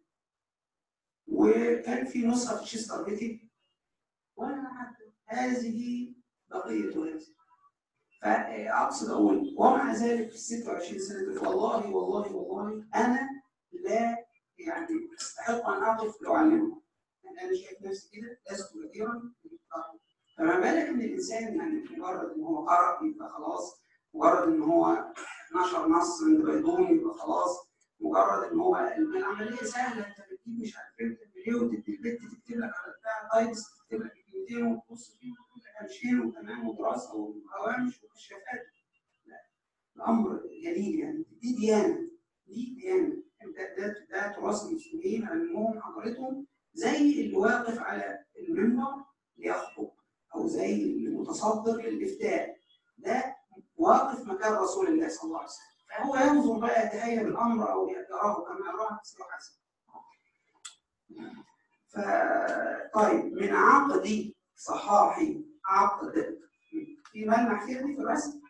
Speaker 1: وكان في نسخه في تشيستر بيتي وانا حتى هذه بقيه هذه فاقصد اقول ومع ذلك في ال 26 سنه دول والله والله والله انا لا يعني استحق ان اقف لاعلمه يعني انا شايف نفسي كده لست كثيرا فما بالك ان الانسان يعني مجرد ان هو قرأ يبقى خلاص مجرد ان هو نشر نص عند بيضون يبقى خلاص مجرد ان هو العمليه سهله انت بتجيب مش عارف ايه وتعمل ايه وتدي البت تكتب لك على بتاع تايبس تكتب لك كلمتين وتبص فيهم وتقول لك هامشين وتمام ودراسه وهوامش وكشافات لا الامر جليل يعني دي ديانه دي ديانه ده ده ده تراث المسلمين علمهم حضارتهم زي اللي واقف على المنبر ليخطب او زي المتصدر للافتاء ده واقف مكان رسول الله صلى الله عليه وسلم فهو ينظر بقى يتهيأ بالامر او يراه كما يراه سوى حسن ف طيب من عقد صحاحي عقد في ملمح فيها دي في الرسم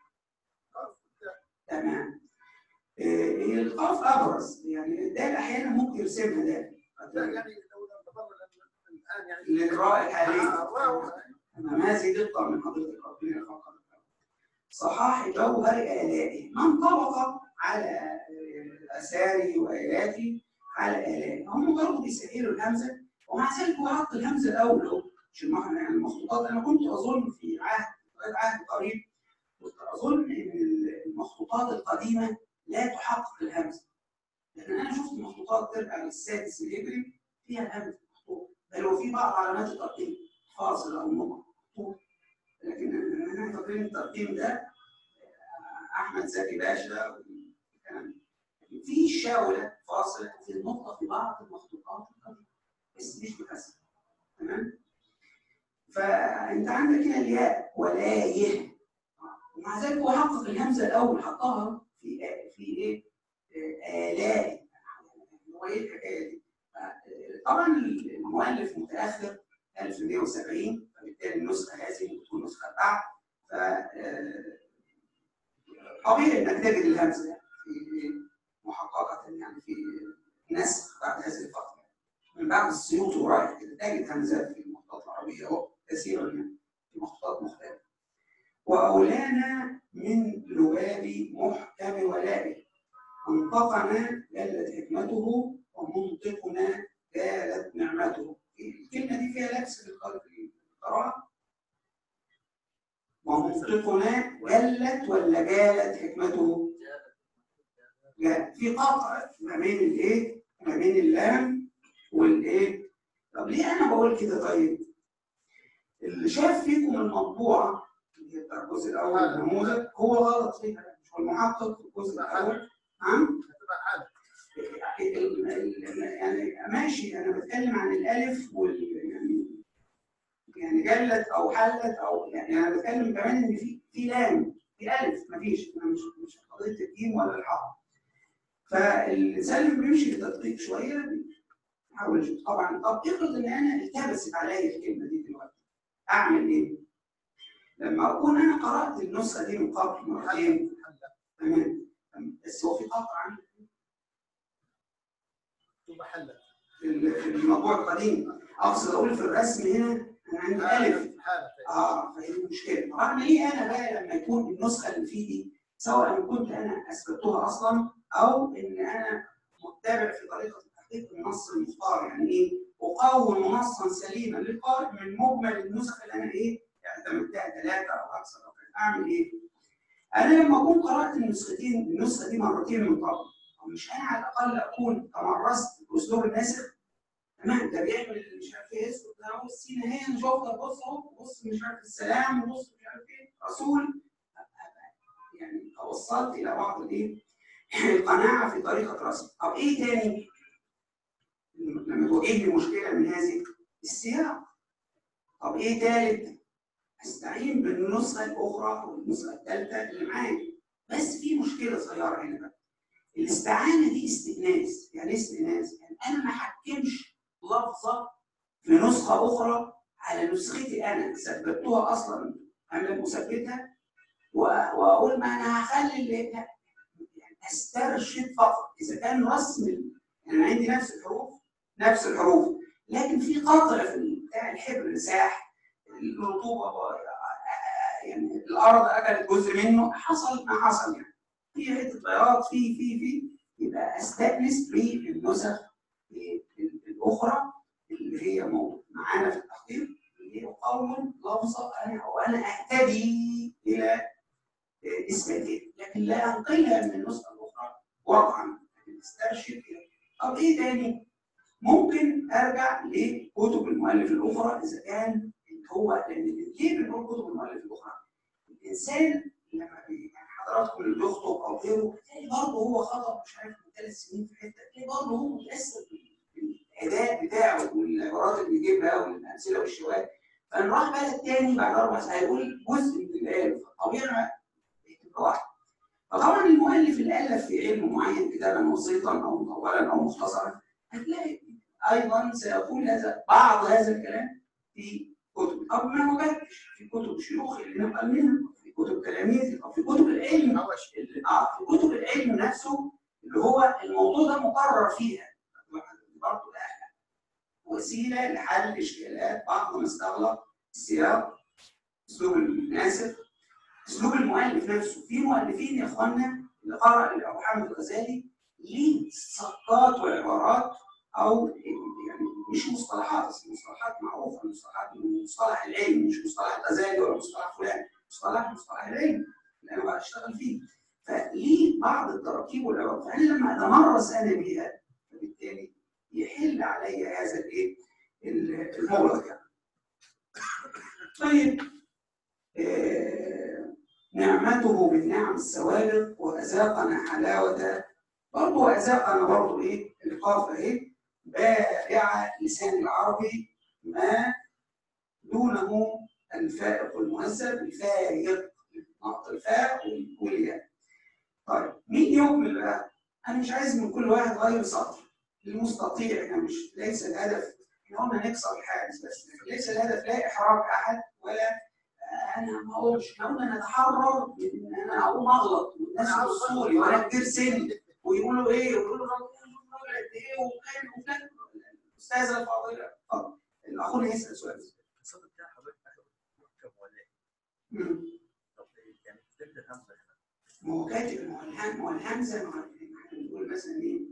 Speaker 1: تمام إيه القاف ابرز يعني ده احيانا ممكن يرسمها ده
Speaker 3: لا يعني لو نتبرر الان يعني
Speaker 1: الاجراء الحالي
Speaker 3: آه،
Speaker 1: تمام هذه دقه من حضرتك ربنا يرفعك صحاح جوهر آلائه من طبق على أساري وآياتي على آلائه هم برضه بيسهلوا الهمزة ومع ذلك هو حط الهمزة الأول أهو عشان ما احنا يعني المخطوطات أنا كنت أظن في عهد عهد قريب كنت أظن إن المخطوطات القديمة لا تحقق الهمزة لكن أنا شفت مخطوطات ترجع للسادس الهجري فيها الهمزة مخطوط بل وفي بعض علامات الترقيم فاصل او نقط خطوط لكن احنا فاكرين الترقيم ده آه، احمد زكي باشا والكلام ده. في شاوله فاصله في النقطه في بعض المخطوطات القديمه بس مش بكثره تمام فانت عندك هنا الياء ولا يه ومع ذلك هو حقق الهمزه الاول حطها في آ- في ايه؟ آه، آلاء هو ايه الحكايه دي؟ آه، طبعا المؤلف متاخر 1170 فبالتالي النسخه لازم تكون نسخه بعد ف آه، طبيعي انك تجد الهمزه في محققه يعني في نسخ بعد هذه الفتره من بعد السيوط ورايح كده تجد همزات في المخطوطات العربيه اهو كثيرا يعني في مخطوطات مختلفه واولانا من لباب محكم ولائه انطقنا جلت حكمته ومنطقنا جالت نعمته الكلمه دي فيها لبس في القراءه في القراءة. ومنطقنا جلت ولا جالت حكمته لا في قطع ما بين الايه ما بين اللام والايه طب ليه انا بقول كده طيب اللي شاف فيكم المطبوعه اللي هي بتاع الجزء الاول
Speaker 3: آه.
Speaker 1: النموذج هو غلط فيها مش هو المحقق في الجزء الاول نعم
Speaker 3: هتبقى حالة
Speaker 1: ال- ال- يعني ماشي انا بتكلم عن الالف وال يعني يعني جلت او حلت او يعني انا بتكلم كمان ان في في لام في الف مفيش أنا مش مش قضيه الجيم ولا الحاء فالانسان اللي بيمشي بتدقيق شويه بيحاول يشوف طبعا طب افرض ان انا التبست عليا الكلمه دي دلوقتي اعمل ايه؟ لما اكون انا قرات النسخه دي من قبل مرتين تمام بس هو في قطع عندي
Speaker 3: تبقى حلة
Speaker 1: في في الموضوع القديم اقصد اقول في الرسم هنا انا عندي الف
Speaker 3: حالة
Speaker 1: اه فهي المشكله طب اعمل ايه انا بقى لما يكون النسخه اللي في ايدي سواء كنت انا اثبتها اصلا او ان انا متبع في طريقه تحقيق النص المختار يعني ايه اقوم نصا سليما للقارئ من مجمل النسخ اللي انا ايه اعتمدتها ثلاثه او اكثر او كده اعمل ايه؟ انا لما اكون قرات النسختين النسخه دي مرتين من قبل طب مش انا على الاقل اكون تمرست باسلوب الناسخ تمام ده بيعمل مش عارف ايه اسود ده هو السين اهي انا شفت بص اهو بص مش عارف السلام وبص مش عارف ايه رسول يعني توصلت الى بعض الايه القناعه في طريقه رسم طب ايه تاني لما تواجهني مشكله من هذه السياق طب ايه تالت استعين بالنسخه الاخرى او النسخه الثالثه اللي معايا بس في مشكله صغيره هنا بقى الاستعانه دي استئناس يعني ايه استئناس يعني انا ما حكمش لفظه في نسخه اخرى على نسختي انا ثبتها اصلا انا لم اثبتها و- واقول ما انا هخلي اللي لا يعني استرشد فقط اذا كان رسم ال- يعني أنا عندي نفس الحروف نفس الحروف لكن في قطع في ال- بتاع الحبر الساح الرطوبه و- يعني الارض اكلت جزء منه حصل ما حصل يعني في حته بياض في في في يبقى استانس بالنسخ الاخرى اللي هي مو- معانا في التحقيق اللي هي اقوم لفظه انا وانا اهتدي الى اثباتها لكن لا انقلها من النسخه الاخرى وضعا لكن استرشد الى طب ايه تاني؟ ممكن ارجع لكتب المؤلف الاخرى اذا كان هو لان ليه بنقول كتب المؤلف الاخرى؟ الانسان لما بي- يعني حضراتكم اللي بيخطب او غيره تلاقي برضه هو خطب مش عارف من ثلاث سنين في حته تلاقي برضه هو متاثر بالاداء بتاعه والعبارات اللي بيجيبها والامثله والشواهد فان راح بلد تاني بعد اربع سنين هيقول جزء من الايه فالطبيعي تبقى واحده فطبعا المؤلف اللي الف في علم معين كتابا بسيطا او مطولا او مختصرا هتلاقي ايضا سيقول هذا بعض هذا الكلام في كتب طب ما وجدتش في كتب شيوخ اللي نقل منها في كتب تلاميذ او في كتب العلم
Speaker 3: هو شيء
Speaker 1: اللي- اه في كتب العلم نفسه اللي هو الموضوع ده مقرر فيها برضه ده وسيله لحل اشكالات بعض ما استغلق السياق اسلوب الناسخ اسلوب المؤلف نفسه في مؤلفين يا اخوانا اللي قرأ ابو حامد الغزالي ليه سقات وعبارات او يعني مش مصطلحات بس مصطلحات معروفه مصطلحات من مصطلح العلم مش مصطلح الغزالي ولا مصطلح فلان مصطلح مصطلح العلم اللي انا بشتغل فيه فليه بعض التراكيب والعبارات فانا لما اتمرس انا بيها فبالتالي يحل علي هذا الايه المغلق يعني طيب آه، نعمته بالنعم السوابق وأذاقنا حلاوة برضه وأذاقنا برضه إيه القاف أهي بائع لسان العربي ما دونه الفائق المهذب الفائق نقط الفاء والياء طيب مين يكمل بقى؟ أنا مش عايز من كل واحد غير سطر المستطيع احنا مش ليس الهدف احنا قلنا نكسر الحاجز بس ليس الهدف لا إحراج أحد ولا انا ما اقولش احنا قلنا نتحرر من ان انا اقوم اغلط والناس يبصوا لي وانا كبير سن ويقولوا ايه ويقولوا الراجل قد ايه وكان وكان الاستاذه الفاضله اتفضل اخونا يسال سؤال
Speaker 2: الصوت بتاع حضرتك اخر محكم ولا ايه؟
Speaker 1: مم.
Speaker 2: طب يعني كتبت الهمزه هنا
Speaker 1: ما هو كاتب ما هو الهم- ما هو الهمزه ما هو احنا بنقول مثلا ايه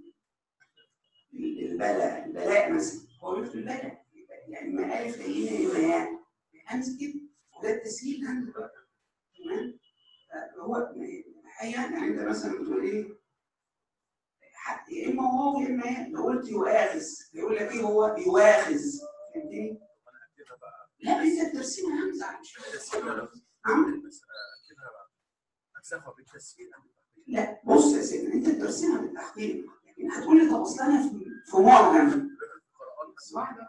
Speaker 1: البلاء البلاء مثلا هو بيكتب البلاء يعني ما الف لقينا اما ياء الهمزه كده وده التسهيل همزه بقى تمام هو الحقيقه يعني انت مثلا بتقول ايه ح- يا اما هو يا اما ياء لو قلت يؤاخذ يقول لك ايه هو يواخذ فهمتني؟
Speaker 2: طب انا هكتبها بقى
Speaker 1: لا انت بترسمها همزه مش
Speaker 2: بالتسهيل ولا
Speaker 1: نعم
Speaker 2: بس اكتبها بقى انسخها بالتسهيل قبل التحقيق
Speaker 1: لا بص يا سيدي انت بترسمها بالتحقيق لكن هتقول لي طب اصل انا في في معجم
Speaker 2: القرآن
Speaker 1: بس واحده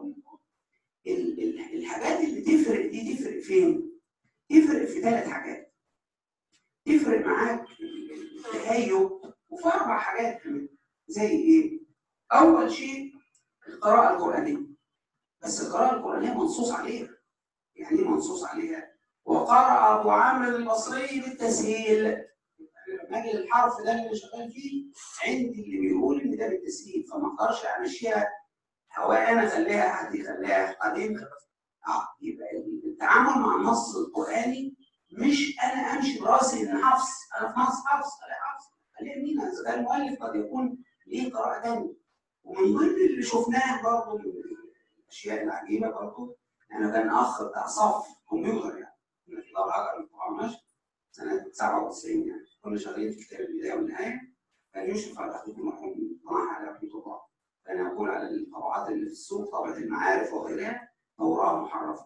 Speaker 1: ال- ال- الحاجات اللي تفرق دي تفرق فين؟ تفرق في ثلاث حاجات تفرق معاك التهيؤ وفي اربع حاجات كمان زي ايه؟ اول شيء القراءه القرانيه بس القراءه القرانيه منصوص عليها يعني ايه منصوص عليها؟ وقرأ ابو عمرو البصري بالتسهيل لما اجي الحرف ده اللي أنا شغال فيه عندي اللي بيقول ان ده بالتسهيل فما اقدرش امشيها هواء انا اخليها حد يخليها قديم اه يبقى التعامل مع النص القراني مش انا امشي براسي ان حفص انا في نص حفص انا حفص خليها مين اذا كان المؤلف قد يكون ليه قراءه ثانيه ومن ضمن اللي شفناه برضه من الاشياء العجيبه برضه انا كان اخ بتاع صف كمبيوتر يعني كنا في دار عقل القرآن ماشي سنه 97 يعني كنا شغالين في كتاب البدايه والنهايه كان يشرف على اخوه المرحوم طه على رحمه الله كان يقول على الطبعات اللي في السوق طبعه المعارف وغيرها توراة محرفة.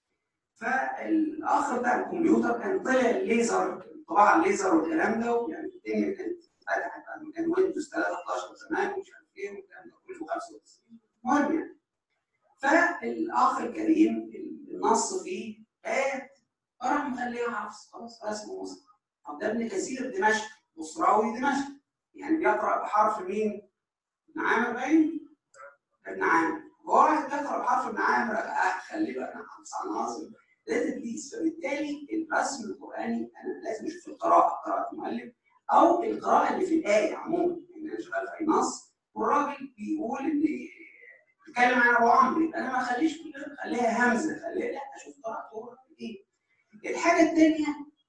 Speaker 1: فالأخ بتاع الكمبيوتر كان طلع الليزر الطباعة الليزر والكلام ده ويعني الدنيا كانت فتحت بعد ما كان ويندوز 13 زمان ومش عارف ايه والكلام ده كله 95 المهم يعني فالأخ الكريم النص فيه آيات فراح مخليها حفص خلاص رسم مصر طب ده ابن كثير دمشق بصراوي دمشق يعني بيقرأ بحرف مين؟ ابن عامر باين؟ ابن عامر هو واحد بيقرا بحرف ابن عامر آه، خليه بقى انا حافظ على ناظم ده تدليس فبالتالي الرسم القراني انا لازم اشوف القراءه قراءه المؤلف او القراءه اللي في الايه عموما يعني انا شغال في اي نص والراجل بيقول ان بيتكلم عن ابو عمرو يبقى انا ما اخليش كل ده، خليها همزه خليها لا اشوف قراءته هو ايه الحاجه الثانيه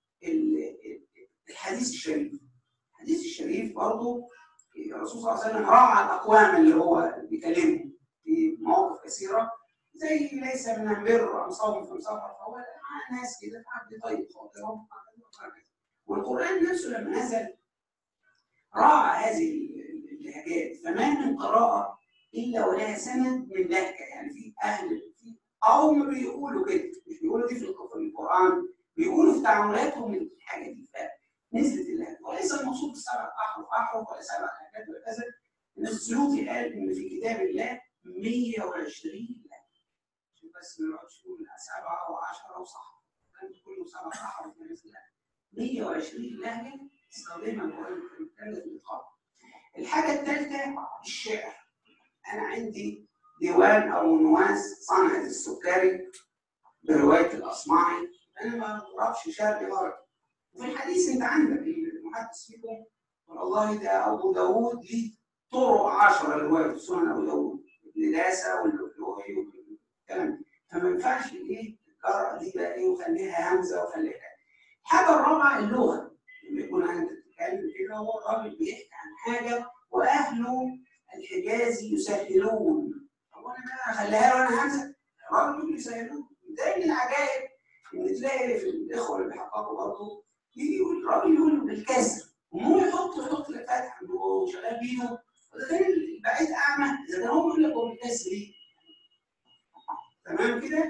Speaker 1: الحديث الشريف الحديث الشريف برضه الرسول صلى الله عليه وسلم راعى الاقوام اللي هو بيكلمهم في مواقف كثيره زي ليس من البر ان صوم في مسافر فهو مع ناس كده فعبد طيب خاطرهم وهكذا. والقران نفسه لما نزل راعى هذه اللهجات فما من قراءه الا ولها سند من لهجه يعني في اهل في قوم بيقولوا كده مش بيقولوا دي في الق- في القران بيقولوا في تعاملاتهم الحاجه دي فنزلت اللهجه وليس المقصود بسبع احرف احرف ولا سبع لهجات ولا كذا ان السيوطي قال ان في كتاب الله 120 لهجه عشان بس ما نقعدش نقول سبعه و10 وصح الكلام ده كله سبع احرف وناس لا 120 لهجه استخدمها القران الكريم الكلام ده في الإتقان. الحاجه الثالثه الشعر انا عندي ديوان او نواس صنعة السكري بروايه الاصمعي انا ما بعرفش شعر غربي وفي الحديث انت عندك المحدث فيكم والله ده ابو داوود ليه طرق 10 روايه سنن ابو داوود ابن داسه واللؤلؤي والكلام ده فما ينفعش ايه القراءه دي بقى ايه وخليها همزه وخليها الحاجه الرابعه اللغه لما يكون انت بتتكلم كده هو الراجل بيحكي عن حاجه واهله الحجاز يسهلون طب انا بقى اخليها له انا همزه الراجل بيقول يسهلون ده من العجائب ان تلاقي في الاخوه اللي بيحققوا برضه يجي يقول الراجل يقول بالكسر وهو يحط يحط لك فتح وهو شغال بيده وده كان البعيد اعمى اذا كان هو بيقول لك هو بالكسر ايه تمام كده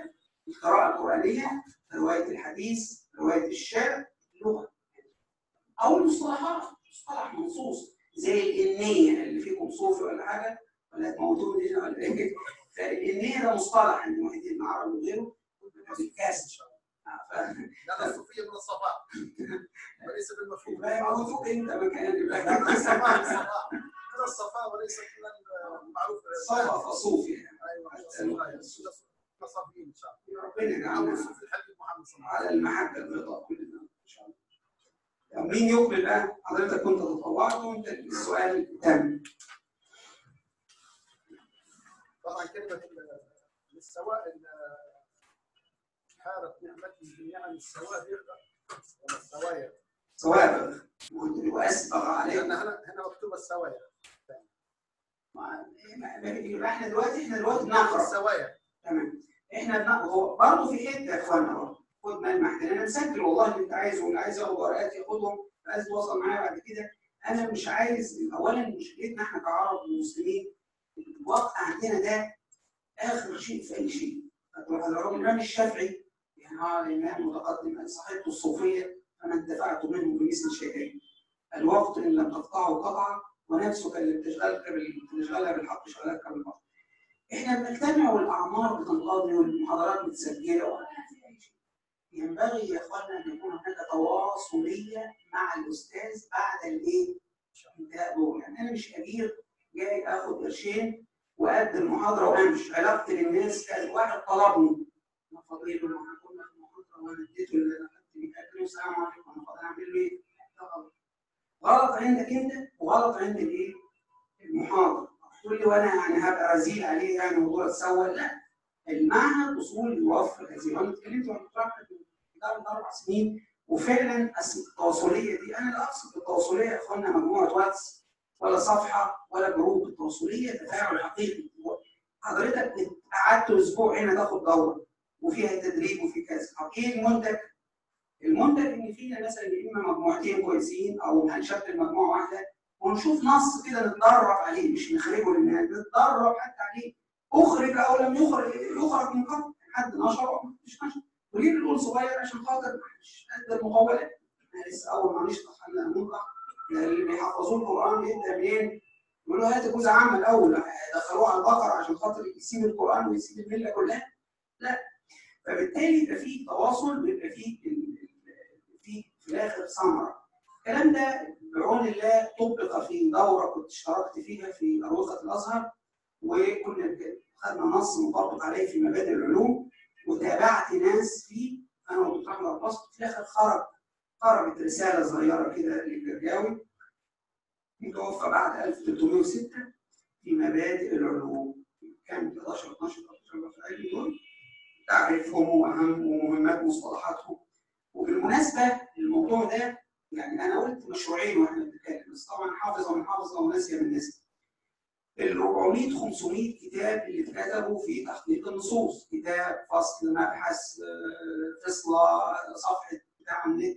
Speaker 1: القراءة القرآنية رواية الحديث رواية الشعر اللغة أو المصطلحات مصطلح منصوص زي الإنية اللي فيكم صوفي ولا حاجة ولا تموتوني هنا ولا إيه فالإنية ده مصطلح عند محيط بن عربي وغيره بالكاس
Speaker 3: لا الصوفيه من الصفاء وليس بالمفهوم
Speaker 1: يبقى موثوق انت مكان
Speaker 3: لا
Speaker 1: يبقى
Speaker 3: من الصفاء الصفاء. من الصفاء وليس من المعروف
Speaker 1: صفا فصوفي يعني
Speaker 3: ايوه من الصفاء. من الصفيين ان شاء الله
Speaker 1: ربنا
Speaker 3: عمل
Speaker 1: يجعلنا
Speaker 3: الصوفي الحبيب محمد صلى الله عليه
Speaker 1: على المحبة الرضا كلنا إن شاء الله. طب مين يقبل بقى؟ حضرتك كنت تطوعت وانت السؤال تم.
Speaker 3: طبعا كلمة ال- السواء ال- حارت نعمته بالنعم السوابق ولا السوايا
Speaker 1: سوابق واسبغ
Speaker 3: لأن
Speaker 1: عليك
Speaker 3: هنا هنا مكتوبة السوايا
Speaker 1: ما- ما- يبقى احنا دلوقتي احنا دلوقتي بنقرا
Speaker 3: السوايا
Speaker 1: تمام احنا بنقرا هو برضه في حته يا اخوانا برضه خد ملمح ده انا مسجل والله اللي انت عايزه واللي عايز ياخد ورقات ياخدهم عايز يتواصل معايا بعد كده انا مش عايز اولا مشكلتنا احنا كعرب ومسلمين الوقت عندنا ده اخر شيء في اي شيء الرغم الامام الشافعي يعني هو الامام متقدم صحيحته الصوفيه فما انتفعت منه بمثل شيئين الوقت ان لم تقطعه قطعا ونفسك اللي بتشغلك بال- بتشغلها بالحق شغلك بالباطل احنا بنجتمع والاعمار بتنقضي والمحاضرات متسجله ولا في اي شيء ينبغي يا اخوانا ان يكون هناك تواصليه مع الاستاذ بعد الايه؟ انتهاء دور يعني انا مش اجير جاي اخد قرشين وقد المحاضره وامشي علاقتي للناس كان واحد طلبني انا فضيل له احنا كنا في المحاضره وانا اديته اللي انا خدت بيه قال له السلام عليكم انا فاضي اعمل له ايه؟ ده غلط غلط عندك انت وغلط عند الايه؟ المحاضر تقول لي وانا يعني هبقى رزيل عليه يعني موضوع اتسول لا المعنى الاصول يوفر هذه وانا اتكلمت مع الدكتور احمد من من اربع سنين وفعلا أصل التواصليه دي انا لا اقصد بالتواصليه يا اخوانا مجموعه واتس ولا صفحه ولا جروب التواصليه تفاعل حقيقي حضرتك قعدت اسبوع هنا تاخد دوره وفيها تدريب وفي كذا طب ايه المنتج؟ المنتج ان فينا مثلا يا اما مجموعتين كويسين او هنشكل مجموعه واحده ونشوف نص كده نتدرب عليه مش نخرجه للناس نتدرب حتى عليه اخرج او لم يخرج يخرج من قبل حد نشره مش نشر وليه بنقول صغير عشان خاطر مش قد المقاولات احنا لسه اول ما نشطح احنا ننطق اللي بيحفظوه القران يبدا منين؟ يقولوا هات جزء عام الاول دخلوه على البقره عشان خاطر يسيب القران ويسيب المله كلها لا فبالتالي يبقى في تواصل ويبقى في في في الاخر ثمره الكلام ده بعون الله طبق في دوره كنت اشتركت فيها في اروقه الازهر وكنا خدنا نص مطبق عليه في مبادئ العلوم وتابعت ناس فيه انا والدكتور احمد البسط في الاخر خرج خرجت رساله صغيره كده للجرجاوي متوفى بعد 1306 في مبادئ العلوم كان 11 12 13 في دول تعريفهم واهم ومهمات مصطلحاتهم وبالمناسبه الموضوع ده يعني انا قلت مشروعين واحنا بنتكلم بس طبعا حافظه من حافظه وناسيه من ناسيه ال 400 500 كتاب اللي اتكتبوا في تحقيق النصوص كتاب فصل مبحث فصله صفحه بتاع النت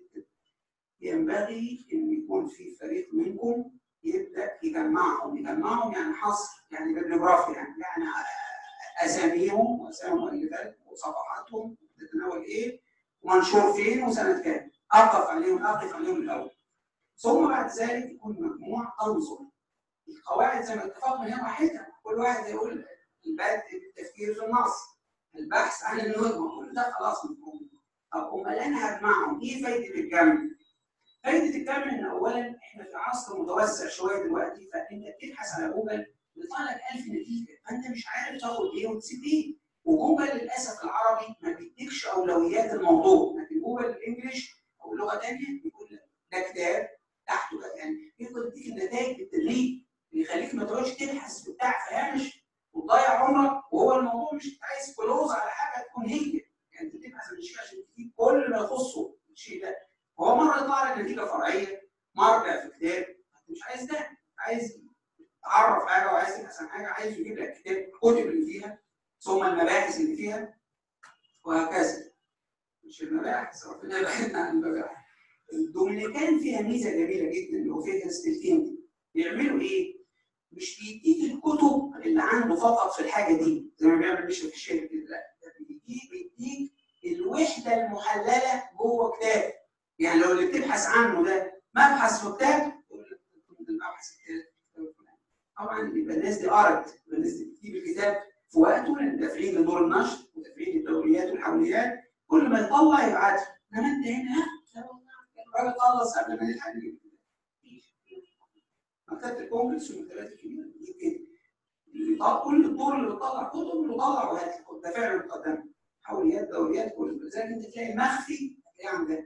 Speaker 1: ينبغي ان يكون في فريق منكم يبدا يجمعهم يجمعهم يعني حصر يعني ببليوغرافيا يعني يعني اساميهم واسامي المؤلفات وصفحاتهم بتتناول ايه ومنشور فين وسنه كام اقف عليهم اقف عليهم الاول ثم بعد ذلك يكون مجموع تنظر القواعد زي ما اتفقنا هي واحده كل واحد يقول البدء بالتفكير في النص البحث عن النظم كل ده خلاص مفهوم طب امال انا هجمعهم ايه فايده الجمع؟ فايده الجمع ان اولا احنا في عصر متوسع شويه دلوقتي فانت بتبحث على جوجل بيطلع لك 1000 نتيجه فانت مش عارف تاخد ايه وتسيب ايه وجوجل للاسف العربي ما بيديكش اولويات الموضوع لكن جوجل الانجليش او لغه ثانيه بيقول لك ده كتاب تحته كده يعني يفضل يديك النتائج بالتدريج اللي يخليك ما تقعدش تبحث في بتاع فهامش وتضيع عمرك وهو الموضوع مش عايز كلوز على حاجه تكون هي يعني انت بتبحث عن الشيء عشان تجيب كل ما يخصه الشيء ده هو مره يطلع لك نتيجه فرعيه مرجع في كتاب انت مش عايز ده عايز تعرف حاجه وعايز تبحث عن حاجه عايز يجيب لك كتاب الكتب اللي فيها ثم المباحث اللي فيها وهكذا مش المباحث ربنا يبعدنا عن المباحث الدومينيكان فيها ميزه جميله جدا اللي هو فيها ستيلتين بيعملوا ايه؟ مش بيديك الكتب اللي عنده فقط في الحاجه دي زي ما بيعمل بيشرف الشيخ كده لا ده بيديك بيديك الوحده المحلله جوه كتاب يعني لو اللي بتبحث عنه ده مبحث في كتاب يقول لك اكتب المبحث الثالث في الكتاب الفلاني. طبعا يبقى الناس دي قرت يبقى الناس دي بتجيب الكتاب في وقته لان تفعيل لدور النشر وتفعيل الدوريات والحوليات كل ما يطلع يبعتها انما انت هنا ها لا والله الراجل خلص قبل ما نلحق نجيب الكتاب. مفيش. مكتبه الكونجرس والمكتبات الكبيره دي كده اللي يطلع- كل الدور اللي بيطلع كتب اللي طلع وهات لي ده فعلا مقدمه حوليات دوريات كل لذلك انت تلاقي مخفي هتلاقيه عندنا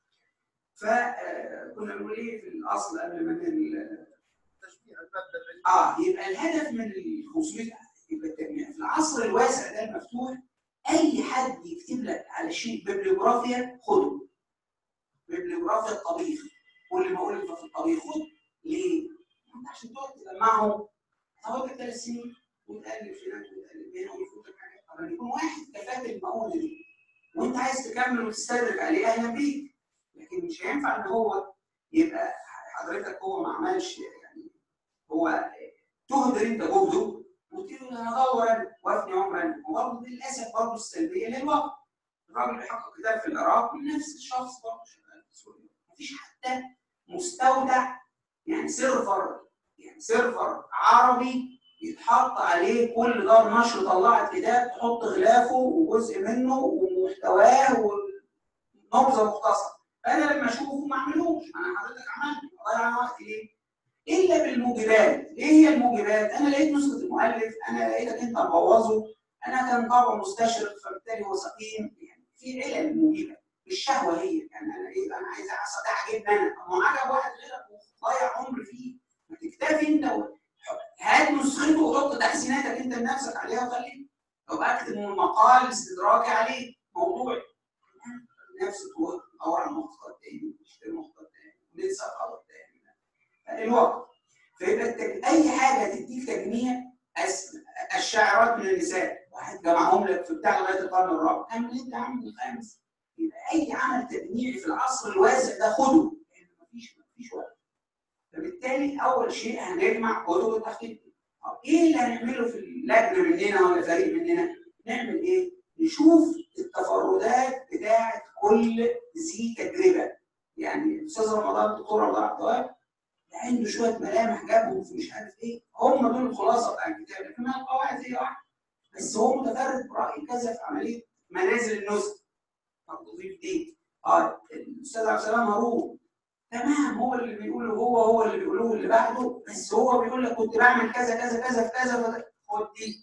Speaker 1: فكنا بنقول ايه في الاصل قبل ما نعمل
Speaker 3: تشبيه الماده العلميه
Speaker 1: اه يبقى الهدف من ال 500 يبقى التجميع في العصر الواسع ده المفتوح اي حد يكتب لك على شيء بيبليوغرافيا خده بيبليوغرافيا الطبيخ كل ما اقول لك في الطبيخ خد ليه؟ انت عشان تقعد تجمعهم هتقعد لك ثلاث سنين وتقلب في هناك وتقلب هنا ويفوتك حاجات طبعا يكون واحد كفاك المؤونه دي وانت عايز تكمل وتستدرك عليه اهلا بيك لكن مش هينفع ان هو يبقى حضرتك هو ما عملش يعني هو تهدر انت جهده وتقول له انا ادور انا وافني عمر انا وبرضه دي للاسف برضه السلبيه للواقع الراجل بيحقق كتاب في العراق نفس الشخص برضه شغال في سوريا مفيش حتى مستودع يعني سيرفر يعني سيرفر عربي يتحط عليه كل دار نشر طلعت كتاب تحط غلافه وجزء منه ومحتواه ونبذه مختصره فانا لما اشوفه ما اعملوش انا حضرتك عملت اضيع وقت ليه؟ الا بالموجبات ايه هي الموجبات؟ انا لقيت نسخه المؤلف انا لقيتك انت مبوظه انا كان طبعه مستشرق فبالتالي هو سقيم يعني في علل موجبه الشهوه هي يعني انا ايه انا عايز احصل ده عاجبني انا طب ما هو عجب واحد غيرك وضيع عمر فيه ما تكتفي انت و... هات نسخته وحط تحسيناتك انت لنفسك عليها وخليه لو اكتب مقال استدراكي عليه موضوعي نفس الوقت ادور على مخطط تاني اشتري مخطط تاني لسه خبر تاني الوقت فيبقى التج... اي حاجه تديك تجميع أس... الشاعرات من النساء واحد جمعهم لك في بتاع لغايه القرن الرابع اعمل انت عامل الخامس يبقى اي عمل تجميعي في العصر الواسع ده خده لان مفيش مفيش وقت فبالتالي اول شيء هنجمع كتب التحقيق طب ايه اللي هنعمله في اللجنه مننا ولا فريق مننا؟ نعمل ايه؟ نشوف التفردات بتاعه كل ذي تجربه يعني الاستاذ رمضان الدكتور رمضان عبد الوهاب عنده شويه ملامح جابهم في مش عارف ايه هم دول الخلاصه بتاع الكتاب لكن القواعد هي واحده بس هو متفرد براي كذا في عمليه منازل النسخ طب تضيف دي اه الاستاذ عبد السلام هارون تمام هو اللي بيقوله هو هو اللي بيقوله اللي بعده بس هو بيقول لك كنت بعمل كذا كذا كذا في كذا خد دي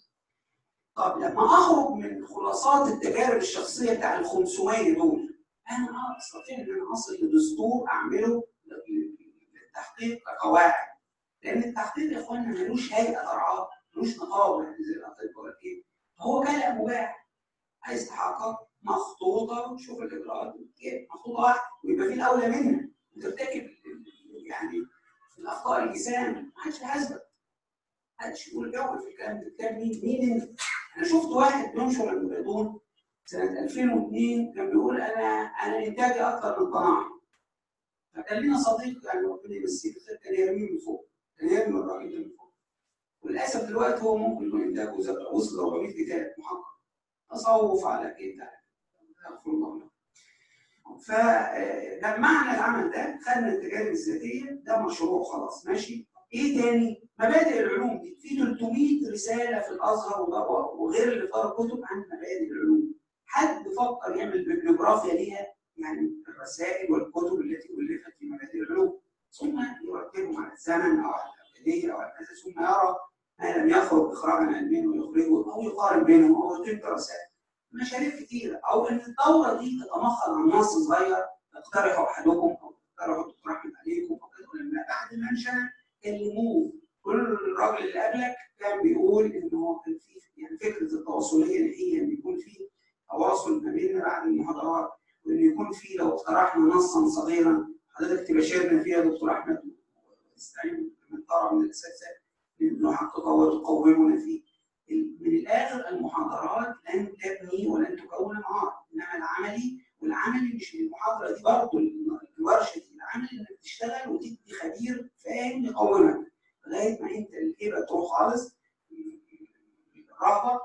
Speaker 1: طب لما اخرج من خلاصات التجارب الشخصيه بتاع ال 500 دول انا اه استطيع ان انا اصل لدستور اعمله للتحقيق كقواعد لان التحقيق يا اخوانا ملوش هيئه ترعاه ملوش نقابه يعني زي الاطباء ولا كده هو كلام مباح عايز تحقق مخطوطه وتشوف الاجراءات مخطوطه واحده ويبقى في الاولى منها وترتكب يعني الاخطاء اللسان ما حدش يحاسبك ما حدش يقول جو في الكلام ده الكلام مين مين انت؟ انا شفت واحد بينشر البيضون سنه 2002 كان بيقول انا انا انتاجي اكثر من قناعه فكان لنا صديق يعني ربنا يمسيه بالخير كان يرميه من فوق كان يرمي الراجل ده من فوق وللاسف دلوقتي هو ممكن يكون انتاجه وصل 400 كتاب محقق تصوف على كده استغفر الله فجمعنا العمل ده خدنا التجارب الذاتيه ده مشروع خلاص ماشي ايه تاني؟ مبادئ العلوم دي في 300 رساله في الازهر وغير اللي في الكتب عن مبادئ العلوم حد فكر يعمل بيبليوغرافيا ليها يعني الرسائل والكتب التي الفت في مبادئ العلوم ثم يرتبهم على الزمن او على الابجديه او على كذا ثم يرى ما لم يخرج اخراجا علميا ويخرجه او يقارن بينهم او يقيم دراسات مشاريع كتيره او ان الدوره دي تتمخض عن نص صغير تقترحه احدكم او تقترحه الدكتور احمد عليكم او كده لما بعد ما انشا كلموه كل الراجل اللي قبلك كان بيقول ان هو كان في يعني فكره التواصليه اللي هي ان يكون في تواصل ما بيننا بعد المحاضرات وان يكون في لو اقترحنا نصا صغيرا حضرتك تباشرنا فيها يا دكتور احمد وتستعين من طرف من الاساتذه نحققها وتقومنا فيه من الاخر المحاضرات لن تبني ولن تكون مهاره انما العملي والعملي مش المحاضره دي برضه الورشه دي العملي انك تشتغل وتدي خبير فاهم يقومك لغايه ما انت الهبه تروح خالص الرهبه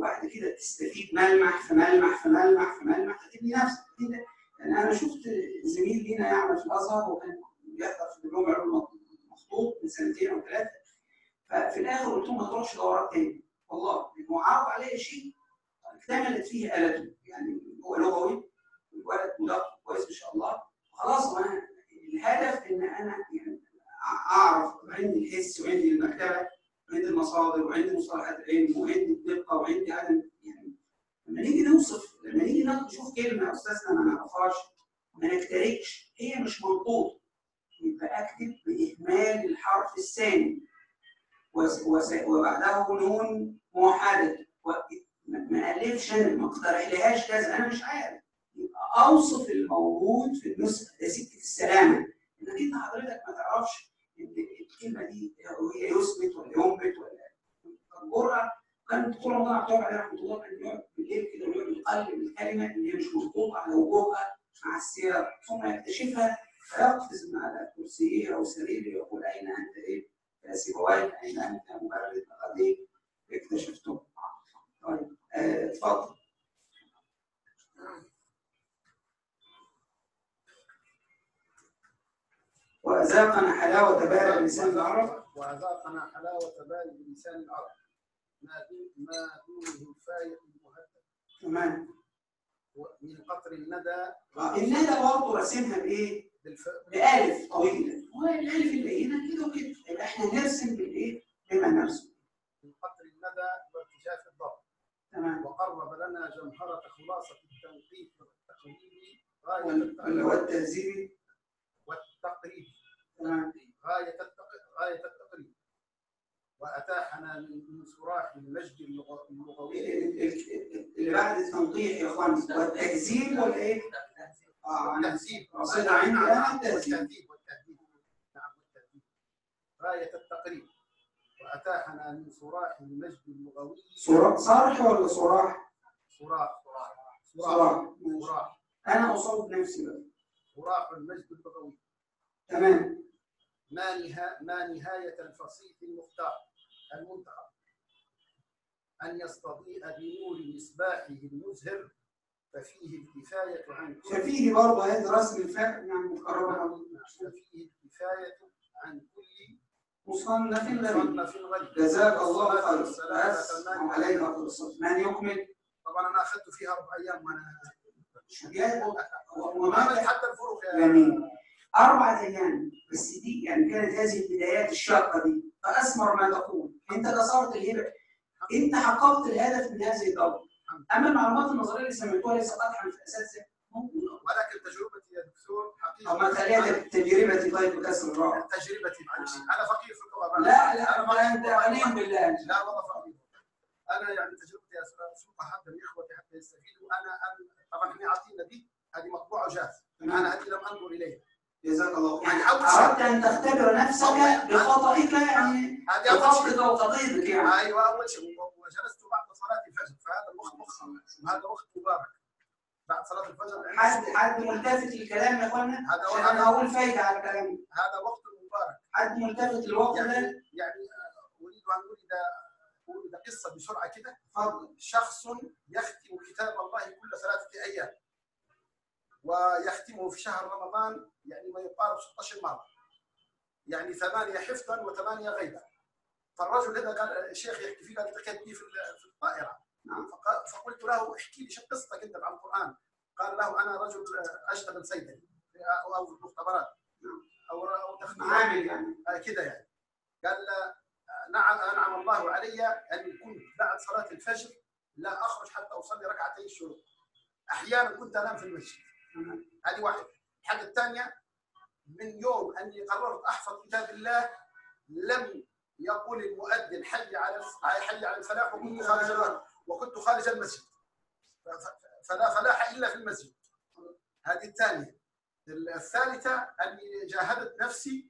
Speaker 1: وبعد كده تستفيد ملمح في ملمح في ملمح في ملمح هتبني نفسك كده يعني انا شفت زميل لينا يعمل في الازهر وكان بيحضر في دبلوم علوم مخطوط من سنتين او ثلاثه ففي الاخر قلت له ما تروحش دورات تاني والله لانه عرض عليه شيء اكتملت فيه آلته يعني هو لغوي والولد مدرب كويس ما شاء الله خلاص وانا الهدف ان انا يعني اعرف عندي الحس وعندي المكتبه وعندي المصادر وعندي مصطلحات العلم وعندي الدقه وعندي عدم يعني لما نيجي نوصف لما نيجي نشوف كلمه يا استاذنا ما نعرفهاش ما نكتركش هي مش منطوق يبقى اكتب باهمال الحرف الثاني وس- وس- وبعده نون موحده و- ما ما الفش انا ما اقترحلهاش كذا انا مش عارف يبقى اوصف الموجود في النسخه ده سكه السلامه انك انت حضرتك ما تعرفش ان الكلمه دي هي يثبت ولا ينبت ولا الجرأه كان الدكتور رمضان عبد الوهاب عليه رحمه الله كان يقعد بالليل كده ويقعد يقلب الكلمه اللي هي مش مظبوطه على وجوهها مع السياق ثم يكتشفها فيقفز من على كرسيه او سريره ويقول اين انت ايه يا سيبويه اين انت مبرد لقد ايه اكتشفته طيب آه، اتفضل وأذاقنا حلاوة بارع لسان العرب
Speaker 3: وأذاقنا حلاوة بال بلسان العرب ما دون ما دونه الفايق المهذب
Speaker 1: تمام
Speaker 3: من قطر الندى
Speaker 1: آه، الندى برضه راسمها بايه؟
Speaker 3: بالف...
Speaker 1: بألف طويلة هو الألف اللينة كده وكده يبقى احنا نرسم بالايه؟ بما نرسم
Speaker 3: من قطر الندى وارتجاف الضرب
Speaker 1: تمام
Speaker 3: وقرب لنا جمهرة خلاصة التوقيت والتقريب غاية
Speaker 1: ولا ولا هو
Speaker 3: التقريب
Speaker 1: التهذيب
Speaker 3: والتقريب
Speaker 1: تمام
Speaker 3: غاية التق- غاية التقريب وأتاحنا من من صراح المجد اللغ- اللغوي
Speaker 1: ال- ال- اللي بعد التنقيح يا اخوان والتهذيب ولا ايه؟ اه انا
Speaker 3: والتهذيب
Speaker 1: قصيدة عندي انا
Speaker 3: نعم،
Speaker 1: التهذيب
Speaker 3: والتهذيب والتهذيب نعم والتهذيب غاية التقريب وأتاحنا من صراح المجد اللغوي
Speaker 1: صراح صرح ولا صراح؟
Speaker 3: صراح
Speaker 1: صراح
Speaker 3: صراح
Speaker 1: ماشي.
Speaker 3: صراح
Speaker 1: انا اصوب نفسي بقى
Speaker 3: صراح المجد اللغوي
Speaker 1: تمام
Speaker 3: ما نها ما نهاية الفصيح المختار المنتخب أن يستضيء بنور مصباحه المزهر ففيه الكفاية عن كل
Speaker 1: ففيه برضه هذا رسم الفعل يعني مكررة
Speaker 3: ففيه الكفاية عن كل
Speaker 1: مصنف غريب
Speaker 3: مصنف غريب
Speaker 1: جزاك الله
Speaker 3: والصلاة
Speaker 1: خير
Speaker 3: والسلام
Speaker 1: بس
Speaker 3: أتمان
Speaker 1: عليك افضل الصلاه من يكمل
Speaker 3: طبعا أنا أخذت فيها أربع أيام وأنا
Speaker 1: شجاع
Speaker 3: وما عملت حتى الفروق يا
Speaker 1: جميل أربعة أيام بس دي يعني كانت هذه البدايات الشاقة دي فأثمر ما تقول أنت كسرت الهبة أنت حققت الهدف من هذه الدورة أما المعلومات النظرية اللي سميتوها ليس قدحا في أساسها ممكن
Speaker 3: ولكن تجربتي يا دكتور
Speaker 1: طب ما
Speaker 3: حقيقة
Speaker 1: خليها تجربتي طيب بكسر الراء
Speaker 3: تجربتي معلش أنا فقير في اللغة
Speaker 1: لا لا
Speaker 3: أنا
Speaker 1: لا أنت غني بالله
Speaker 3: لا والله فقير انا يعني تجربتي اسوقها حتى لاخوتي حتى يستفيدوا انا أنا- طبعا احنا عاطينا دي هذه مطبوعه جاهزه انا هذه لم انظر اليها
Speaker 1: جزاك الله
Speaker 3: يعني
Speaker 1: يعني
Speaker 3: حاول
Speaker 1: أردت أن تختبر نفسك بخطئك يعني
Speaker 3: هذه اول شيء
Speaker 1: بخطئك وقضيتك يعني
Speaker 3: ايوه اول شيء وجلست بعد صلاه الفجر فهذا الوقت وقت هذا وقت مبارك بعد صلاه الفجر عندي
Speaker 1: حد
Speaker 3: سكون.
Speaker 1: حد ملتفت للكلام يا اخوانا
Speaker 3: هذا هو-
Speaker 1: عشان انا اقول فايده على الكلام
Speaker 3: هذا وقت مبارك
Speaker 1: حد ملتفت للوقت ده
Speaker 3: يعني يعني آه، اريد ان اريد اريد قصه بسرعه كده
Speaker 1: اتفضل
Speaker 3: شخص يختم كتاب الله كل ثلاثه ايام ويختمه في شهر رمضان يعني ما يقارب 16 مره يعني ثمانيه حفظا وثمانيه غيبا فالرجل هذا قال الشيخ يحكي فيه قال التقيت به في ال- في الطائره
Speaker 1: نعم.
Speaker 3: فق- فقلت له احكي لي شو قصتك انت مع القران قال له انا رجل آه، اشتغل صيدلي في- او في المختبرات او او تخدير
Speaker 1: عامل يعني
Speaker 3: آه، كده يعني قال آه، نعم انعم الله علي اني كنت بعد صلاه الفجر لا اخرج حتى اصلي ركعتي الشروق احيانا كنت انام في المسجد
Speaker 1: تمام.
Speaker 3: هذه واحده الحاجه الثانيه من يوم اني قررت احفظ كتاب الله لم يقول المؤذن حي على حي على الفلاح وكنت خارج وكنت خارج المسجد ف- ف- فلا فلاح الا في المسجد هذه الثانيه الثالثه اني جاهدت نفسي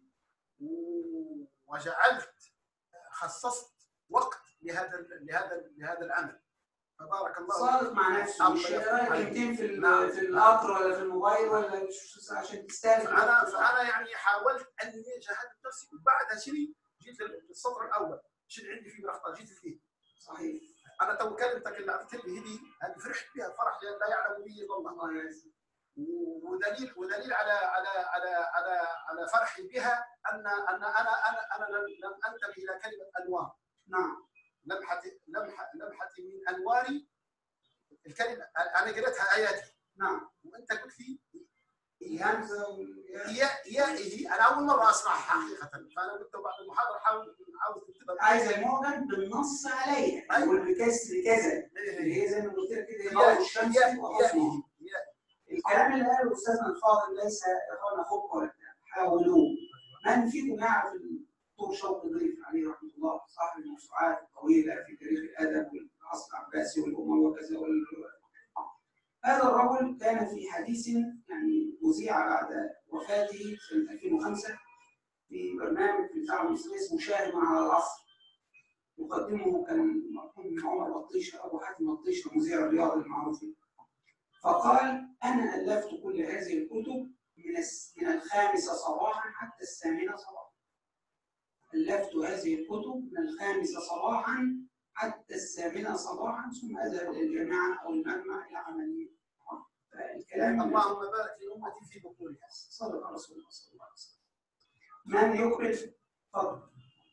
Speaker 3: و- وجعلت خصصت وقت لهذا لهذا لهذا العمل فبارك الله
Speaker 1: صادق مع نفسه مش
Speaker 3: الله
Speaker 1: رايح
Speaker 3: يفتح
Speaker 1: كلمتين في ال-
Speaker 3: نعم.
Speaker 1: في القطر ولا في الموبايل ولا مش عشان تستهلك
Speaker 3: فانا فانا يعني حاولت اني جاهدت نفسي وبعدها شنو جيت للسطر الاول شنو عندي فيه من اخطاء جيت فيه
Speaker 1: صحيح
Speaker 3: انا تو كلمتك اللي اعطيت لي هدي انا فرحت بها فرح لا يعلم به الا الله
Speaker 1: الله يعزك
Speaker 3: ودليل ودليل على على على على على فرحي بها ان ان انا انا انا لم لم انتبه الى كلمه انوار
Speaker 1: نعم
Speaker 3: لمحه لمحه لمحه من انواري الكلمه انا قريتها اياتي
Speaker 1: نعم
Speaker 3: وانت قلت لي
Speaker 1: الهمزه والياء.
Speaker 3: يا يائه انا اول مره اسمعها حقيقه فانا قلت بعد المحاضره حاول عاوز تنتبه
Speaker 1: عايز المعجم بالنص عليها
Speaker 3: أيوة.
Speaker 1: يقول بكسر كذا اللي هي زي ما قلت لك كده هي ضوء الشمس وحسنها الكلام اللي قاله استاذنا الفاضل ليس يا اخوانا خطوه ولا بتاع. حاولوه من فيكم يعرف الدكتور شوقي ضيف عليه رحمه الله صاحب الموسوعات الطويله في تاريخ الادب والعصر العباسي والاموي وكذا وال- هذا الرجل كان في حديث يعني اذيع بعد وفاته سنه 2005 في برنامج في الاذاعه المصريه اسمه شاهد على العصر يقدمه كان المرحوم عمر بطيشه ابو حاتم بطيشه مذيع الرياض المعروف فقال انا الفت كل هذه الكتب من الس- من الخامسه صباحا حتى الثامنه صباحا الفت هذه الكتب من الخامسه صباحا حتى الثامنه صباحا ثم اذهب الى الجامعه او المجمع الى عمليه فالكلام
Speaker 3: اللهم بارك لامتي في بطولها
Speaker 1: صدق رسول الله صلى الله عليه وسلم من يقبل تفضل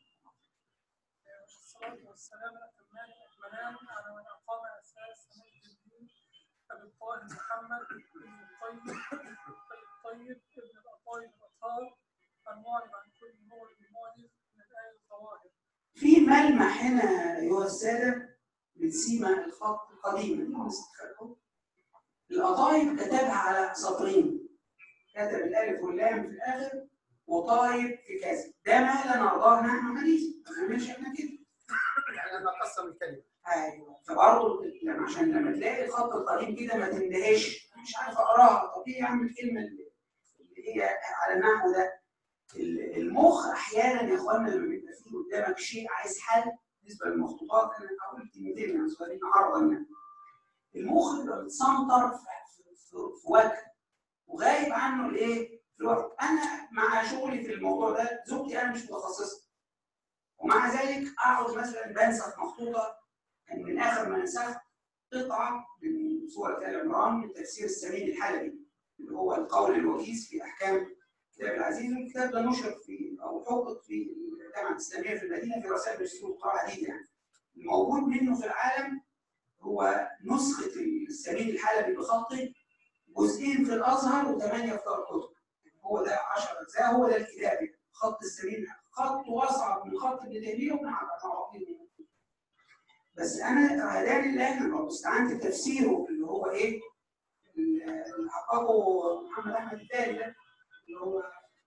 Speaker 4: والصلاة والسلام الأتمان الأكملان على من أقام أساس مجد الدين أبي الطاهر محمد بن الطيب الطيب ابن الأطايب الأطهار المعرض عن كل نور المعجز من الآية الظواهر
Speaker 1: في ملمح هنا ايها الساده من سيما الخط القديم اللي هو استخدمه. القطايب كتبها على سطرين كتب الالف واللام في الاخر وطايب في كذا ده ما لا نرضاه نحن حديثا ما بنعملش احنا كده
Speaker 3: يعني انا قسم الكلمه
Speaker 1: ايوه فبرضه لما- عشان لما تلاقي الخط القديم كده ما تندهش أنا مش عارف اقراها طب ايه يا عم الكلمه اللي اللي هي على النحو ده ال- المخ احيانا يا اخوانا لما بيبقى فيه قدامك شيء عايز حل بالنسبه للمخطوطات انا هقول كلمتين يعني صغيرين عرضا يعني المخ بيبقى متسنطر في, في, في, في وجه وغايب عنه الايه؟ في الوقت انا مع شغلي في الموضوع ده زوجتي انا مش متخصصه ومع ذلك اقعد مثلا بنسخ مخطوطه كان من اخر ما نسخت قطعه من سوره ال عمران من تفسير السمين الحلبي اللي هو القول الوجيز في احكام كتاب العزيز والكتاب ده نشر في او حقق في الجامعه الاسلاميه في المدينه في رسائل بشير القراءه عديده يعني الموجود منه في العالم هو نسخه السمين الحلبي بخطه جزئين في الازهر وثمانيه في دار الكتب هو ده 10 اجزاء هو ده الكتاب يعني. خط السمين خطه اصعب من خط ابن تيميه وابن عقيل بس انا هداني الله انا لو استعنت تفسيره اللي هو ايه اللي حققه محمد احمد الثاني ده اللي هو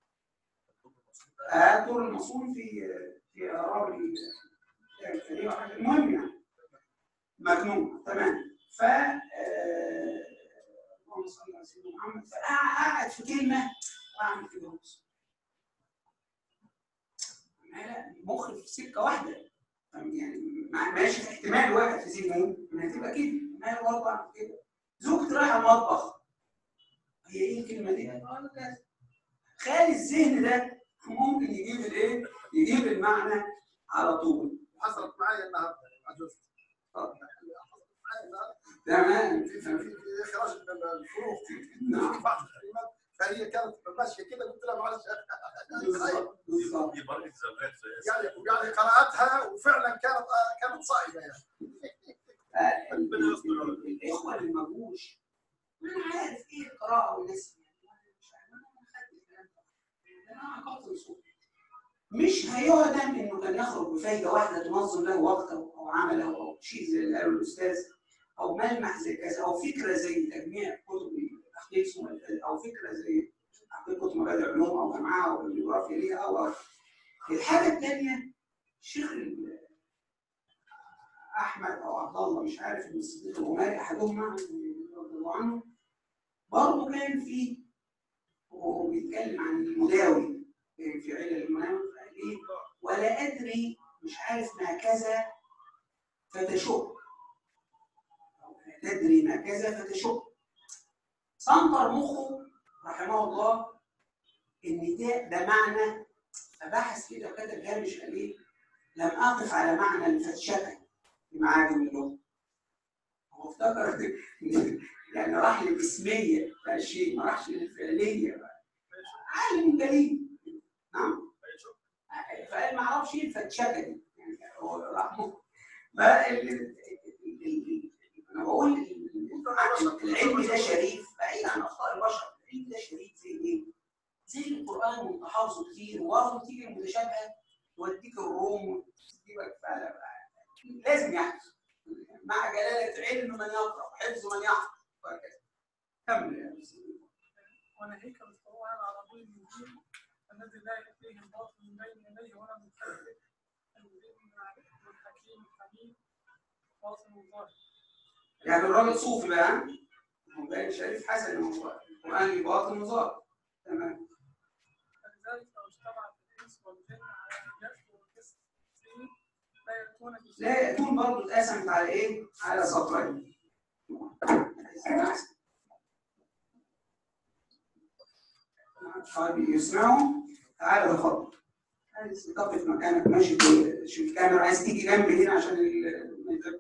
Speaker 1: آه، دور المصون في في اعراب الكريم المهم يعني مجنون تمام ف آه، اللهم صل على سيدنا محمد فقعد في كلمه واعمل كده بص لا المخ في سكه واحده يعني مع- ماشي في احتمال واحد في ذهنه ما هتبقى كده ما هو برضه اعمل كده زوجتي رايحه المطبخ هي ايه الكلمه دي؟ قال كذا. خالي الذهن ده ممكن يجيب الايه؟ يجيب المعنى على طول
Speaker 3: حصلت معي النهارده عجزت
Speaker 1: اتفضل.
Speaker 3: حصلت معي النهارده
Speaker 1: تمام
Speaker 3: في في في اخراج الفروق في
Speaker 1: نعم.
Speaker 3: في بعض الكلمات فهي كانت ماشيه كده قلت لها معلش
Speaker 1: بالظبط بالظبط
Speaker 2: دي بركه زوجات
Speaker 3: يعني يعني قراتها وفعلا كانت كانت صعبه يعني
Speaker 1: آه، ال- ال- ال- الاخوه اللي ما جوش ما انا عارف ايه القراءه والناس مش عارف، أنا خدت الكلام ده. انا عقدت الصوت مش هيعدم انه كان يخرج بفايده واحده تنظم له وقته او عمله او شيء زي اللي قاله الاستاذ او ملمح زي كذا او فكره زي تجميع كتب تحقيق ثم او فكره زي تحقيق كتب مبادئ العلوم او جمعها او الجغرافيا ليها او او الحاجه الثانيه الشيخ ال- احمد او عبد الله مش عارف ابن الصديق الغماري احدهما رضي الله عنه برضه كان في وهو بيتكلم عن المداوي في علل المنام قال ايه ولا ادري مش عارف ما كذا فتشك أو لا تدري ما كذا فتشك سنطر مخه رحمه الله ان ده ده معنى فبحث كده وكتب هامش قال ايه لم اقف على معنى الفتشكه في معاجم اللغه هو افتكر إن- يعني راح للاسميه بتاع الشيء ما راحش للفعليه بقى عالم جليل نعم فقال ما اعرفش ايه فاتشكل يعني هو راح فال- ال- ال- ال- انا بقول ال- العلم ده شريف بعيد عن اخطاء البشر العلم ده شريف زي ايه؟ زي القران وانت حافظه كتير وبرضه تيجي المتشابهه توديك الروم وتجيبك فعلا لازم يحدث مع جلاله علم من يقرا وحفظ من يحفظ وهكذا كمل يا أستاذ.
Speaker 4: وناهيك بالقرآن العربي المبين الذي لا يأتيه الباطل من بين يديه ولا من خلفه المبين والحكيم الحميد باطن الظاهر
Speaker 1: يعني الراجل صوفي بقى ها؟ هو باين شريف حسن هو القران باطن وظاهر تمام
Speaker 4: فلذلك لو اجتمعت الإنس والجن على أن يأتوا بمثل لا يأتون بشيء
Speaker 1: لا يأتون برضه اتقسمت على ايه؟ على سطرين. طيب يسمعوا تعالى ده خط. عايز تقف مكانك ماشي كده. شوف الكاميرا عايز تيجي جنبي هنا عشان ال- ما يتعب.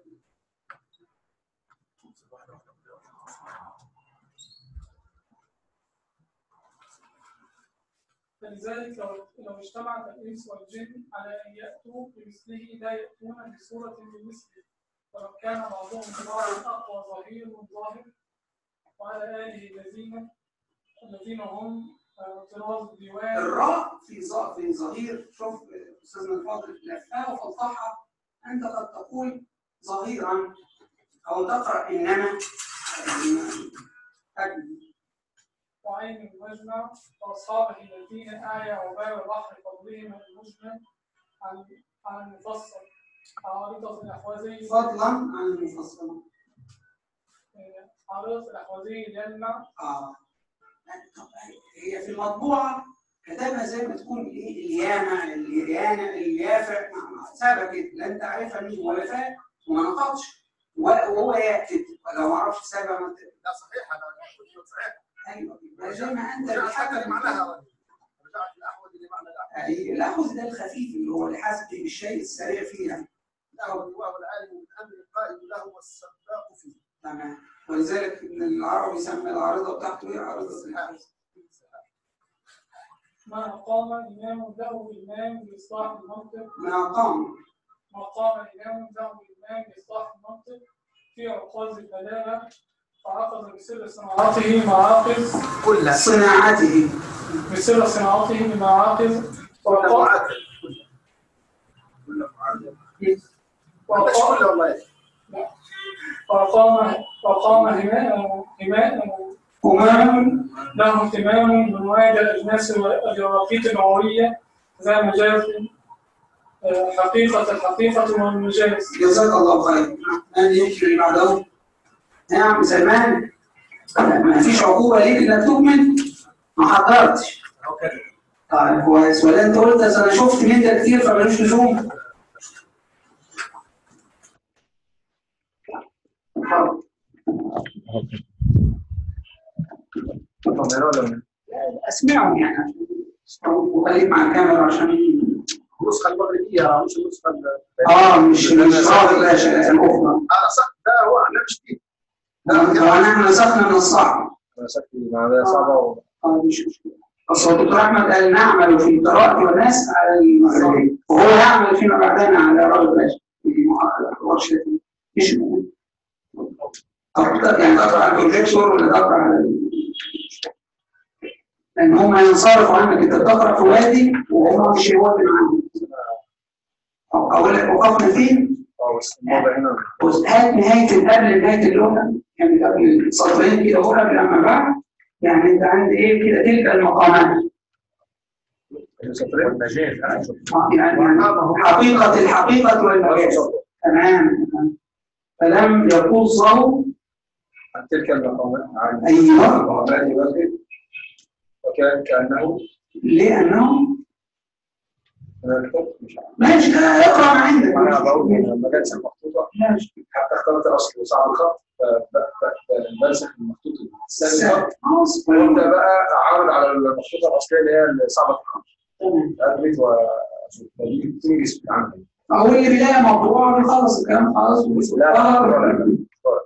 Speaker 4: فلذلك لو لو اجتمعت الإنس والجن على أن يأتوا بمثله لا يأتون بصورة من مثله ولو كان بعضهم لبعض أقوى ظهير ظاهر وعلى آله الذين الذين هم آه، طراز الديوان
Speaker 1: الراء في ظ- في ظهير شوف استاذنا الفاضل لفها وفضحها انت قد تقول ظهيرا او تقرا انما أكمل.
Speaker 4: وعين المجمع وأصحابه الذين أعيا وبال بحر فضلهم المجمل عن عن المفصل عارضة الأحوازي
Speaker 1: فضلا عن المفصله
Speaker 4: عارضة الأحوازي يمنع
Speaker 1: اه طب هي في المطبوعه كتبها زي ما تكون ايه اليامع اليانع اليافع ما- ما- سابها كده لا انت عارفها مين ولا فاهم وما نقضش و- وهو يكتب لو ما اعرفش سابها ما ت-
Speaker 3: لا صحيح انا كنت صحيح
Speaker 1: ايوه يبقى زي ما انت
Speaker 3: رجعت
Speaker 1: بتحكم
Speaker 3: اللي معناها رجعت الاحوذ اللي معنى الاحوذ
Speaker 1: أي- الاخذ ده الخفيف اللي هو الحاسب بالشيء السريع فيه يعني
Speaker 3: الاحوذ هو العالم بالامر القائد له والسباق فيه
Speaker 1: تمام ولذلك ابن العربي يسمي العارضه بتاعته ايه عارضه الحاسب
Speaker 4: ما قام إمام له إمام بإصلاح المنطق
Speaker 1: ما قام
Speaker 4: ما قام إمام له إمام بإصلاح المنطق في عقاد البلاغة فعقد بسر صناعته معاقز
Speaker 3: كلها
Speaker 1: صناعته
Speaker 4: بسر صناعته معاقز وقام
Speaker 3: كلها معادله
Speaker 4: وقام
Speaker 3: مش كلها والله
Speaker 4: وقام وقام هماء هماء
Speaker 1: همام
Speaker 4: له اهتمام بمواجهة الأجناس واليواقيت العورية ذا مجاز آه، حقيقة الحقيقة والمجاز
Speaker 1: جزاك الله خير من يمشي اللي بعده نعم زمان ما فيش عقوبه ليك انك تؤمن ما حضرتش
Speaker 2: هو كده
Speaker 1: طيب كويس ولا انت قلت أصل انا شفت من ده كتير فمالوش لزوم اتفضل. اسمعهم يعني عشان- وخليك مع الكاميرا عشان
Speaker 3: النسخه المغربيه مش النسخه ال-
Speaker 1: اه مش مش رافض الاشياء الاخرى
Speaker 3: اه صح لا هو انا مش دي
Speaker 1: ونحن نسخنا من الصعب
Speaker 3: انا شكلي معناها صعبه
Speaker 1: اه مش مشكله اصل الدكتور احمد قال نعمل في القراءة والناس على المغربية وهو يعمل فيما بعدنا على رجل الاشياء في ورشة مش مهم. طب يعني تقرا على البروجيكتور ولا تقرا على ال- لان هم ينصرفوا عنك انت بتقرا في وادي وهم مش هو اللي معاهم أو- اقول لك وقفنا فين؟
Speaker 3: اه بس الموضوع هنا
Speaker 1: هات نهايه قبل نهايه اللغه يعني قبل سطرين كده وقبل اما بعد يعني انت عند ايه كده تلك المقامات
Speaker 3: والمجال انا شفت
Speaker 1: آه، يعني يعني حقيقه الحقيقه والمجاز تمام تمام. فلم يقصه
Speaker 3: عن تلك المقامات عن
Speaker 1: أيوة.
Speaker 3: المقامات يوجه وكان كانه
Speaker 1: لانه
Speaker 3: انا الكتب مش عارف
Speaker 1: ماشي لا اقرا ما عندك
Speaker 3: انا بقول لما جت المخطوطه
Speaker 1: ماشي
Speaker 3: حتى اخترت الاصل وصعب الخط بنسخ المخطوط الثاني خط
Speaker 1: خلاص
Speaker 3: وابدا بقى اعرض على المخطوطه الاصليه اللي هي صعبه الخط
Speaker 1: تمام
Speaker 3: ادرس واشوف دي تنجز في العمل
Speaker 1: أو اللي بيلاقي مطبوع بيخلص الكلام خلاص
Speaker 5: لا لا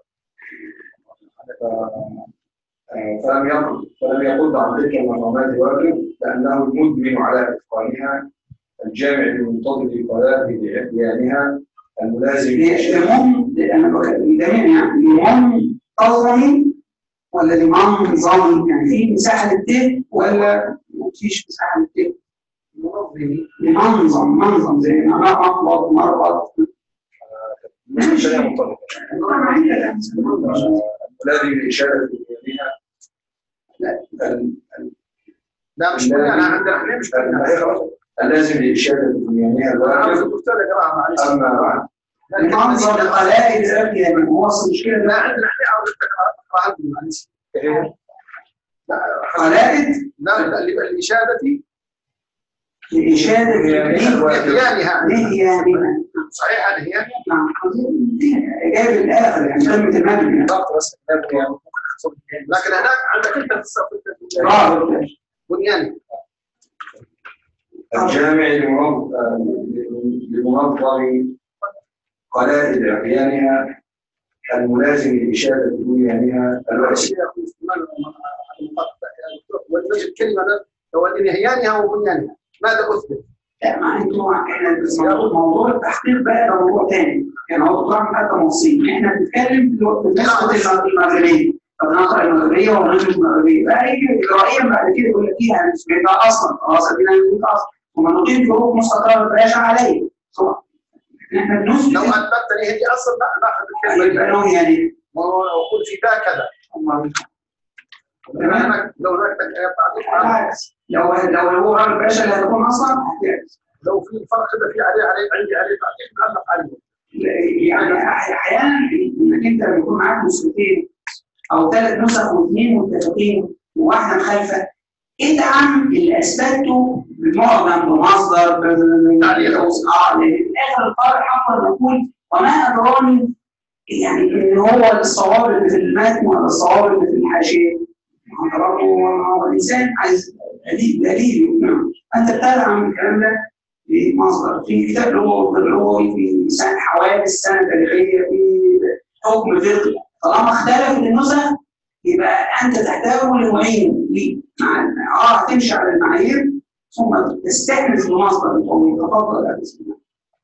Speaker 5: فلم يقل فلم يقل عن تلك المقامات واجب لأنه المدمن على إتقانها الجامع لمنتظم قواعد إعيانها الملازم
Speaker 1: لمن أنا بكلم جميع يعني لمنتظم ولا لمنظم يعني في مساحة للتاء ولا مفيش مساحة للتاء؟ لمنظم منظم زي ما أنا أقبض مربط
Speaker 5: مش منطلقة
Speaker 1: أنا عندي الآن
Speaker 5: الملازم لإشارة إعيانها
Speaker 3: لا مش كلنا انا عندنا احنا مش كلنا
Speaker 5: اللازم لإشارة إعيانها
Speaker 3: انا عاوز
Speaker 5: الواجب
Speaker 3: الدكتور يقراها معلش
Speaker 5: أما بعد
Speaker 1: المنظم القلائد الأبيض من هو أصل المشكلة
Speaker 3: لا
Speaker 1: ده
Speaker 3: عندنا احنا عاوز اقراها عندي معلش
Speaker 5: إيه؟
Speaker 3: لا
Speaker 1: قلائد
Speaker 3: لا لا الاشاده
Speaker 1: لإشادة
Speaker 3: احيانها
Speaker 1: ليه يعني
Speaker 3: صحيح هذه هي
Speaker 1: نعم جايب الآخر يعني كلمة المجد
Speaker 5: ضغط بس كتاب يعني ممكن اختصر
Speaker 3: لكن هناك عندك انت في الصف
Speaker 1: رابط
Speaker 3: بنياني
Speaker 5: الجامع لمنظ- لمنظم قلائد أعيانها الملازم لإشادة بنيانها الواجب
Speaker 3: الشيخ سليمان ونجد كلمه لو ان هيانها وبنيانها ماذا اثبت؟
Speaker 1: لا ما انتوا احنا موضوع موضوع التحقيق بقى ده موضوع تاني يعني هو طبعا حتى موصيل احنا بنتكلم في النسخة المغربية طب نقرا المغربية ونجد المغربية بقى يجي إجرائيا بعد كده يقول لك ايه هنثبتها أصلا خلاص ادينا هنثبتها أصلا وما نقيم فروق مستقرة ما بقاش عليه صح احنا بنثبت
Speaker 3: لو اثبتت لي هي اصلا لا ناخذ الكلمه
Speaker 1: يبقى
Speaker 3: دي
Speaker 1: له يعني
Speaker 3: واقول في ذا كذا تمام لو نكتب تعليق على-
Speaker 1: بالعكس لو لو هو راجل باشا اللي هتكون اصلا هتعكس
Speaker 3: لو في فرق كده في عليه عليه عندي عليه تعليق نعلق عليه
Speaker 1: يعني أح- احيانا انك انت لما يكون معاك نسختين او ثلاث نسخ واثنين متفقين وواحده مخالفه ادعم اللي اثبته بمعجم بمصدر
Speaker 3: تعليق.
Speaker 1: اه لان في الاخر القارئ حقا يقول وما ادراني يعني ان هو الصواب اللي في المتن ولا الصواب اللي في الحاشيه حضرته هو الانسان عايز دليل دليل نعم انت بتدعم الكلام ده بمصدر في كتاب لغوي اللغوي في سنه حوادث سنه تاريخيه في حكم فقهي طالما اختلفت النسخ يبقى انت تحتاج لمعين ليه مع اه هتمشي على المعايير ثم تستأنس بمصدر قوي تفضل يا بسم الله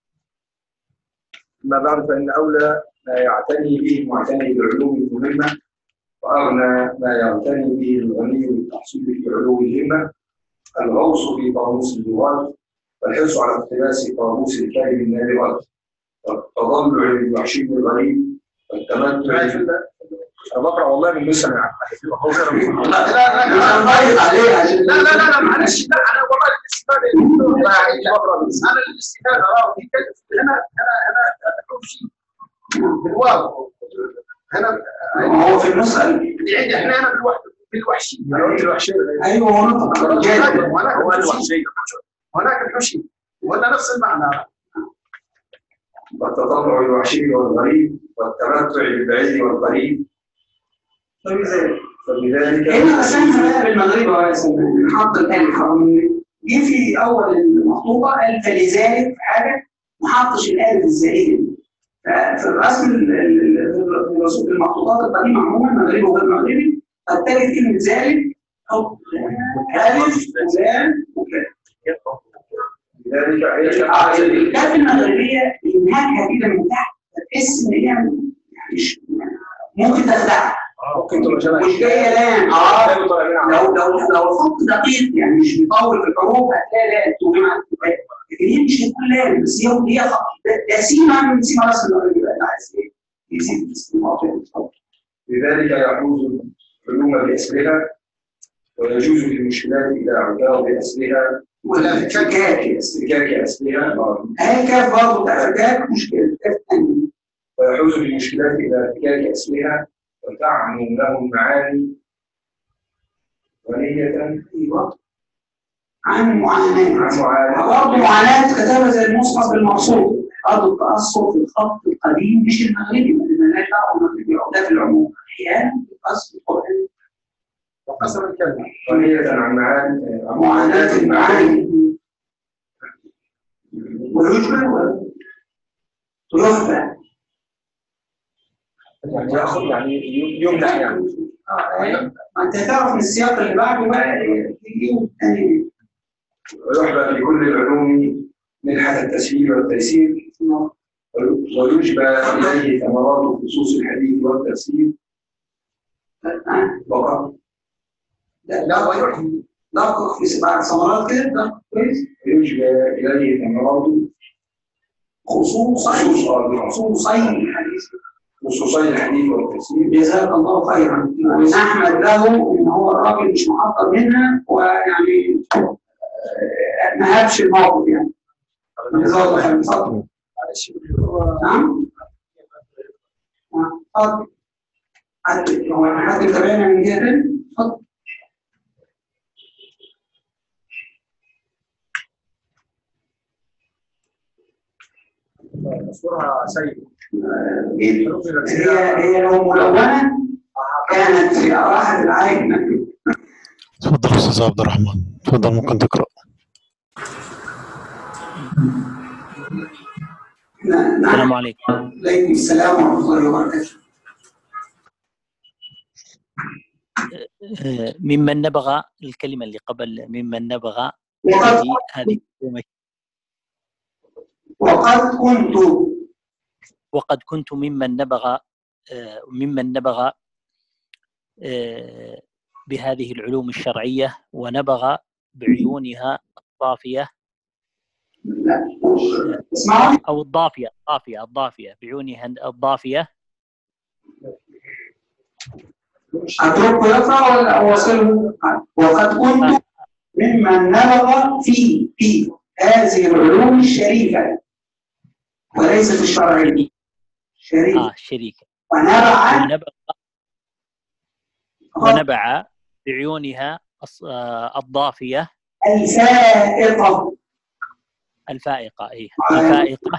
Speaker 5: أما بعد فإن أولى ما يعتني به المعتني بالعلوم المهمة وأغنى ما يعتني به الغني بالتحصيل في علوم الهمة الغوص في قاموس اللغات والحرص على اقتباس قاموس الكلم النابغات والتضلع للوحشي الغريب والتمتع أنا بقرأ والله من نسخة يعني
Speaker 3: لا لا
Speaker 1: انا
Speaker 3: لا
Speaker 1: ضايق عليه عشان
Speaker 3: لا لا لا لا معلش لا انا والله الاستفاده انا الاستفاده اه في كلمه هنا هنا هنا كل شيء بالواو هنا
Speaker 1: ما هو في النسخه
Speaker 3: اللي عندي احنا هنا بالوحده بالوحشي
Speaker 5: أنا قلت الوحشي
Speaker 1: ايوه هو نطق الرجال
Speaker 3: هناك
Speaker 5: هو
Speaker 3: الحشي
Speaker 5: الوحشي
Speaker 3: هناك الحشي ولا نفس المعنى
Speaker 5: والتطلع الوحشي والغريب والتمتع بالبعيد والقريب فبذلك
Speaker 1: هنا قسمها بقى بالمغرب ولا سلمان حط الالف حرام جه في اول المخطوطه قال فلذلك في حاجه ما حطش الالف الزائده دي. ففي الرسم ال- ال- ال- في الرسوم- المخطوطات القديمه عموما مغربي وغير مغربي هتجد كلمه ذلك حط الف ولام وكاف
Speaker 5: لذلك هي
Speaker 1: آه،
Speaker 5: كما
Speaker 1: الكاف المغربيه النكهه كده من تحت تحس ان هي يعني مش ممكن تخدعك
Speaker 5: ممكن تبقى شبه
Speaker 1: مش جايه لام اه
Speaker 5: كانوا طالعين على
Speaker 1: لو لو لو الخط دقيق يعني مش بيطول في الحروف هتلاقي لا التوجيه مع التوجيه لكن هي مش هتكون لام بس هي هي خط ده- ده سيما من سيما راس المغرب بقى اللي عايز ايه يزيد في المواضيع
Speaker 5: لذلك يحوز العلوم بأسرها ويجوز في المشكلات إلى اعتراض أسرها
Speaker 1: ولا في كاك يا سيدي
Speaker 5: استكاك أسرها
Speaker 1: هاي كاف برضه بتاع كاك مشكله كاف ثانيه
Speaker 5: ويحوز في المشكلات إلى ارتكاك أسرها وتعمل له المعاني ونية
Speaker 1: ايوه عن معاناه
Speaker 5: عن معاناة
Speaker 1: برضه معاناه كتابه زي المصحف بالمقصود برضه التاثر في الخط القديم مش المغربي ما لناش دعوه بالمغربي او ده في العموم احيانا التاثر القراني
Speaker 3: وقسم الكلمه
Speaker 5: ونية عن معاني عن
Speaker 1: معاناة المعاني ويشبه يهبى
Speaker 5: يعني ياخذ يعني يمنح يعني
Speaker 1: اه إيه؟ ما انت تعرف من السياق اللي بعده بقى يجي تاني
Speaker 5: ويحبى في كل العلوم منحة التسهيل والتيسير ويجبى إليه ثمرات خصوص الحديث والتفسير فقط
Speaker 1: لا لا ويحيي دقق في بعد ثمرات كده دقق كويس
Speaker 5: ويجبى إليه ثمرات
Speaker 1: خصوصا
Speaker 5: خصوص
Speaker 1: خصوصي الحديث
Speaker 5: خصوصي الحديث والتفسير
Speaker 1: جزاك الله خيرا ونحمد له ان هو الراجل مش محضر منها ويعني آه، ما هابش الموقف يعني جزاك الله خيرا اتفضل
Speaker 3: معلش
Speaker 1: نعم آه، اتفضل حد هو حد يتابعنا من جهه تاني؟ اتفضل
Speaker 3: مذكورها سيد
Speaker 1: آه، هي هي لو ملونه كانت في راحه العين
Speaker 6: تفضل استاذ عبد الرحمن تفضل ممكن تقرا
Speaker 1: نعم
Speaker 7: السلام عليكم
Speaker 1: عليكم السلام ورحمه الله وبركاته
Speaker 7: آه، ممن نبغى الكلمة اللي قبل ممن نبغى
Speaker 1: وقد
Speaker 7: هذه هذه الكلمة.
Speaker 1: وقد كنت
Speaker 7: وقد كنت ممن نبغى آه، ممن نبغى آه، بهذه العلوم الشرعية ونبغى بعيونها الطافية
Speaker 1: لا اسمعوا
Speaker 7: أو الضافية الضافية الضافية بعيونها الضافية
Speaker 1: اتركه يقرا ولا اوصله وقد كنت ممن نبغ في في هذه العلوم الشريفه وليست الشرعيه شريفه
Speaker 7: آه شريكة
Speaker 1: ونبع
Speaker 7: ونبغى ونبع بعيونها الص- آه، الضافية
Speaker 1: الفائقه
Speaker 7: الفائقة أي
Speaker 1: آه.
Speaker 7: الفائقة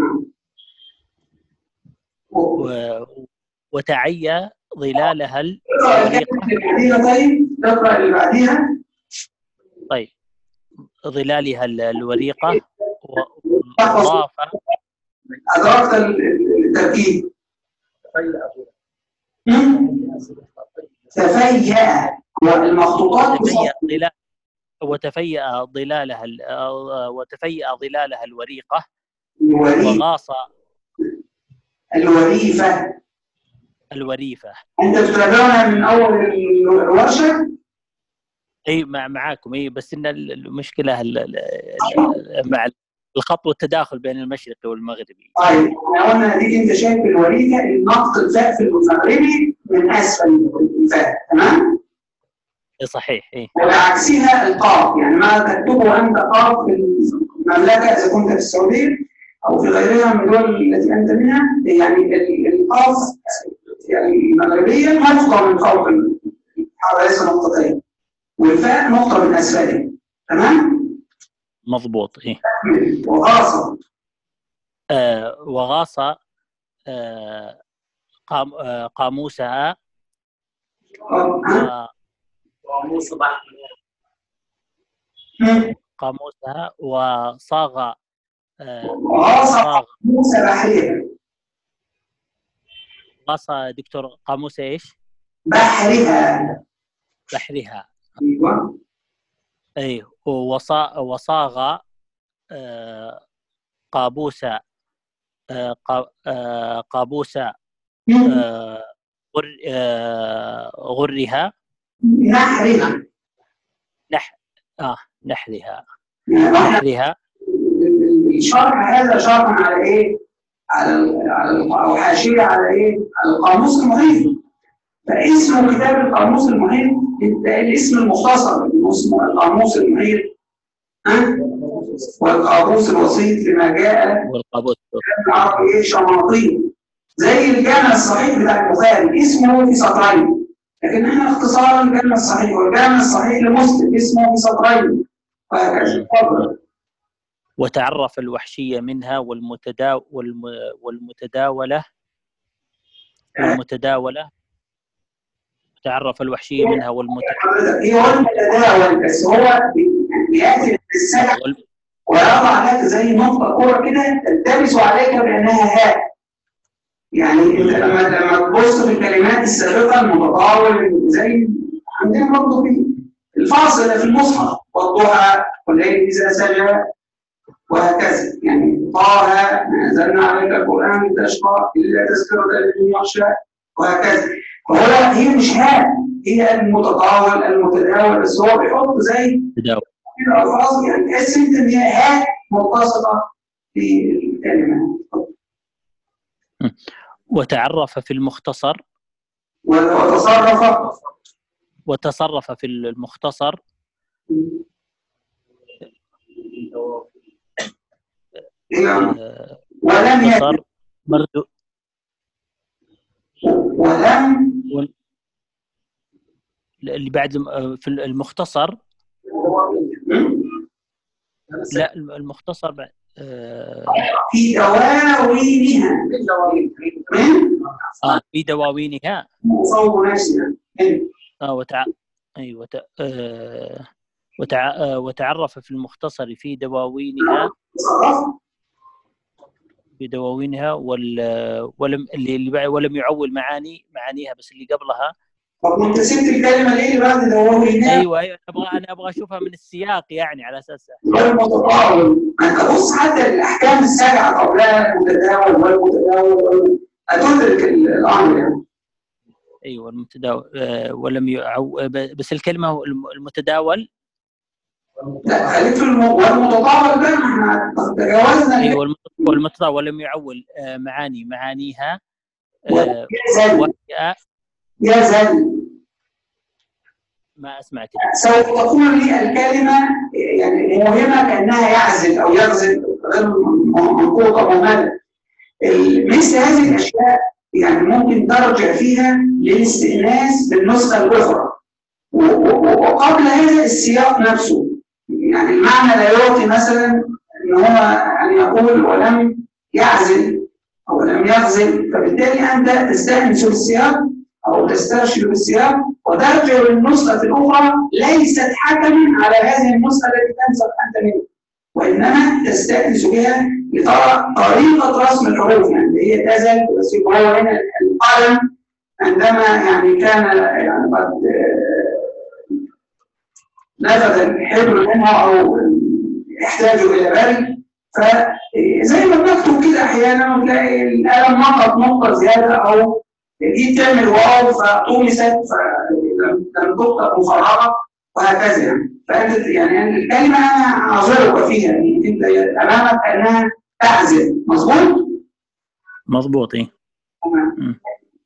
Speaker 1: و-
Speaker 7: و- وتعيا ظلالها
Speaker 1: اقرا الكلمه اللي بعديها طيب اقرا اللي بعديها
Speaker 7: طيب ظلالها ال- الوريقة و- وضاف
Speaker 1: ادركت ال- ال- التركيب هم؟ تفيأ والمخطوطات
Speaker 7: وتفيأ ظلال وتفيأ ظلالها ال- آه، وتفيأ ظلالها الوريقة
Speaker 1: الوريف
Speaker 7: وغاص
Speaker 1: الوريفه
Speaker 7: الوريفة
Speaker 1: انت بتتابعنا من اول الورشه
Speaker 7: اي مع معاكم اي بس ان ال- المشكلة ال- ال- ال- مع الخط والتداخل بين المشرقي والمغربي
Speaker 1: طيب احنا قلنا اديك انت شايف الوريثه النطق الفاء في المغربي من اسفل الفاء تمام؟
Speaker 7: إي صحيح اي
Speaker 1: وبعكسها القاف يعني ما تكتبه انت قاف في المملكه اذا كنت في السعوديه او في غيرها من الدول التي انت منها يعني ال- القاف يعني المغربيه نقطه من فوق حوالي نقطتين والفاء نقطه من اسفلها تمام؟
Speaker 7: مضبوط اي
Speaker 1: وخاصه
Speaker 7: آه وغاص آه قام آه قاموسها
Speaker 1: ها؟
Speaker 7: و-
Speaker 1: هم؟
Speaker 7: قاموسها وصاغ آه
Speaker 1: وخاصه
Speaker 7: صاغ
Speaker 1: موسى بحرها
Speaker 7: غاص دكتور قاموس ايش؟
Speaker 1: بحرها
Speaker 7: بحرها
Speaker 1: ايوه
Speaker 7: اي وصا وصاغ آه قابوس آه قا- آه قابوس آه غر آه غرها
Speaker 1: نحرها
Speaker 7: نح اه نحرها
Speaker 1: يعني احنا
Speaker 7: نحرها
Speaker 1: الشرح هذا شرح على ايه؟ على ال- على ال- او حاشيه على ايه؟ على القاموس المحيط فاسم كتاب القاموس المحيط ده الاسم المختصر اسمه القاموس المحيط ها؟ والقاموس الوسيط لما جاء
Speaker 7: والقابوس
Speaker 1: العربي ايه شماطين زي الجامع الصحيح بتاع البخاري اسمه في سطرين لكن احنا اختصارا الجامع الصحيح والجامع الصحيح لمسلم اسمه في سطرين وهكذا اتفضل
Speaker 7: وتعرف الوحشية منها والمتدا والم والمتداولة والمتداولة تعرف الوحشية منها والمت
Speaker 1: حضرتك هي هو المتداول بس هو بي- بياتي بالسبب
Speaker 7: وال-
Speaker 1: ويضع لك زي نقطة كورة كده تلتبس عليك بأنها هاء يعني انت لما لما تبص في الكلمات السابقة المتطاول زي عندنا برضه في الفاصلة في المصحف والضحى والليل إذا سجى وهكذا يعني طه ما أنزلنا عليك القرآن لتشقى إلا تذكرة لمن يخشى وهكذا فهو هي مش هاء هي المتطاول المتداول بس هو بيحط زي
Speaker 7: تداول
Speaker 1: الألفاظ يعني تحس انت ان هي هاء متصلة في الكلمة
Speaker 7: وتعرف في المختصر
Speaker 1: وتصرف
Speaker 7: وتصرف في المختصر
Speaker 1: إلى
Speaker 7: آه،
Speaker 1: ولم يكن
Speaker 7: مختصر مردو
Speaker 1: ولم
Speaker 7: اللي بعد الم- آه، في المختصر لا المختصر بعد آه
Speaker 1: في دواوينها من
Speaker 7: آه في دواوينها
Speaker 1: مصور نفسنا من
Speaker 7: آه وتع... أي وت... آه وتع... آه وتعرف في المختصر في دواوينها
Speaker 1: تصرف
Speaker 7: في دواوينها وال... ولم اللي اللي بعد ولم يعول معاني معانيها بس اللي قبلها
Speaker 1: طب وانت سبت الكلمة ليه اللي بعد دواوينها
Speaker 7: ايوه ايوه انا ابغى انا ابغى اشوفها من السياق يعني على اساس
Speaker 1: غير متطاول ما انت بص حتى الاحكام السبعه قبلها المتداول والمتداول وال- هتدرك ال- الامر يعني
Speaker 7: ايوه المتداول آه ولم يعو... ب- بس الكلمه الم- المتداول
Speaker 1: لا خليك في الم... والمتطاول ده ما احنا تجاوزنا
Speaker 7: ايوه والمت- والمتداول ولم يعول آه معاني معانيها آه
Speaker 1: يزل
Speaker 7: وهي
Speaker 1: يزل
Speaker 7: ما اسمع كده
Speaker 1: سوف تكون لي الكلمه يعني مهمه كانها يعزل او يغزل غير منقوطه مماله مثل هذه الاشياء يعني ممكن ترجع فيها للاستئناس بالنسخه الاخرى و- و- وقبل هذا السياق نفسه يعني المعنى لا يعطي مثلا ان هو ان يقول ولم يعزل او لم يغزل فبالتالي انت تستانس بالسياق او تسترشد بالسياق وترجع للنسخه الاخرى ليست حكما على هذه النسخه التي تنسخ انت منها وانما تستانس بها لترى طريقه رسم الحروف يعني اللي هي تزل بس يبقى هو هنا القلم عندما يعني كان يعني قد آه، نفذ الحبر منه او يحتاج الى بري فزي ما بنكتب كده احيانا تلاقي القلم نقط نقطه زياده او دي تعمل واو فطومست فلم لم تكتب مفرغه وهكذا يعني فانت يعني الكلمه انا اعذرك فيها يعني انت امامك انها تعزل مظبوط؟
Speaker 7: مضبوط ايه
Speaker 1: تمام.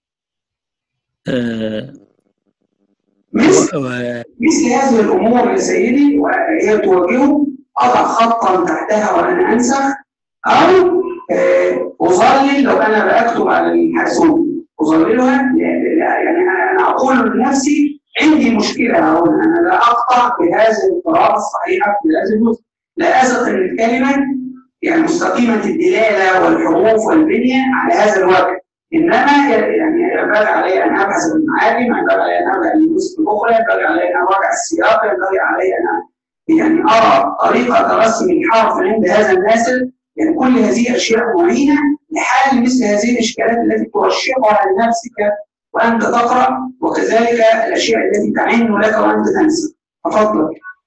Speaker 7: آه
Speaker 1: مثل
Speaker 7: و- و-
Speaker 1: مثل هذه الامور يا سيدي وهي توجهه اضع خطا تحتها وانا انسخ او آه، اظلل لو انا بكتب على الحاسوب اظللها ل- ل- يعني انا أنا اقول لنفسي عندي مشكله هنا انا لا اقطع بهذه القراءه الصحيحه في هذه النسخه لا اثق ان الكلمه يعني مستقيمه الدلاله والحروف والبنيه على هذا الوجه انما يعني ينبغي علي ان ابحث عن المعالم ينبغي علي ان ارجع للنسخ الاخرى ينبغي علي ان اراجع السياق ينبغي علي ان يعني ارى طريقه رسم الحرف عند هذا الناسل يعني كل هذه اشياء معينه لحل مثل هذه الاشكالات التي ترشحها لنفسك وانت تقرا وكذلك الاشياء التي تعين لك وانت تنسى تفضل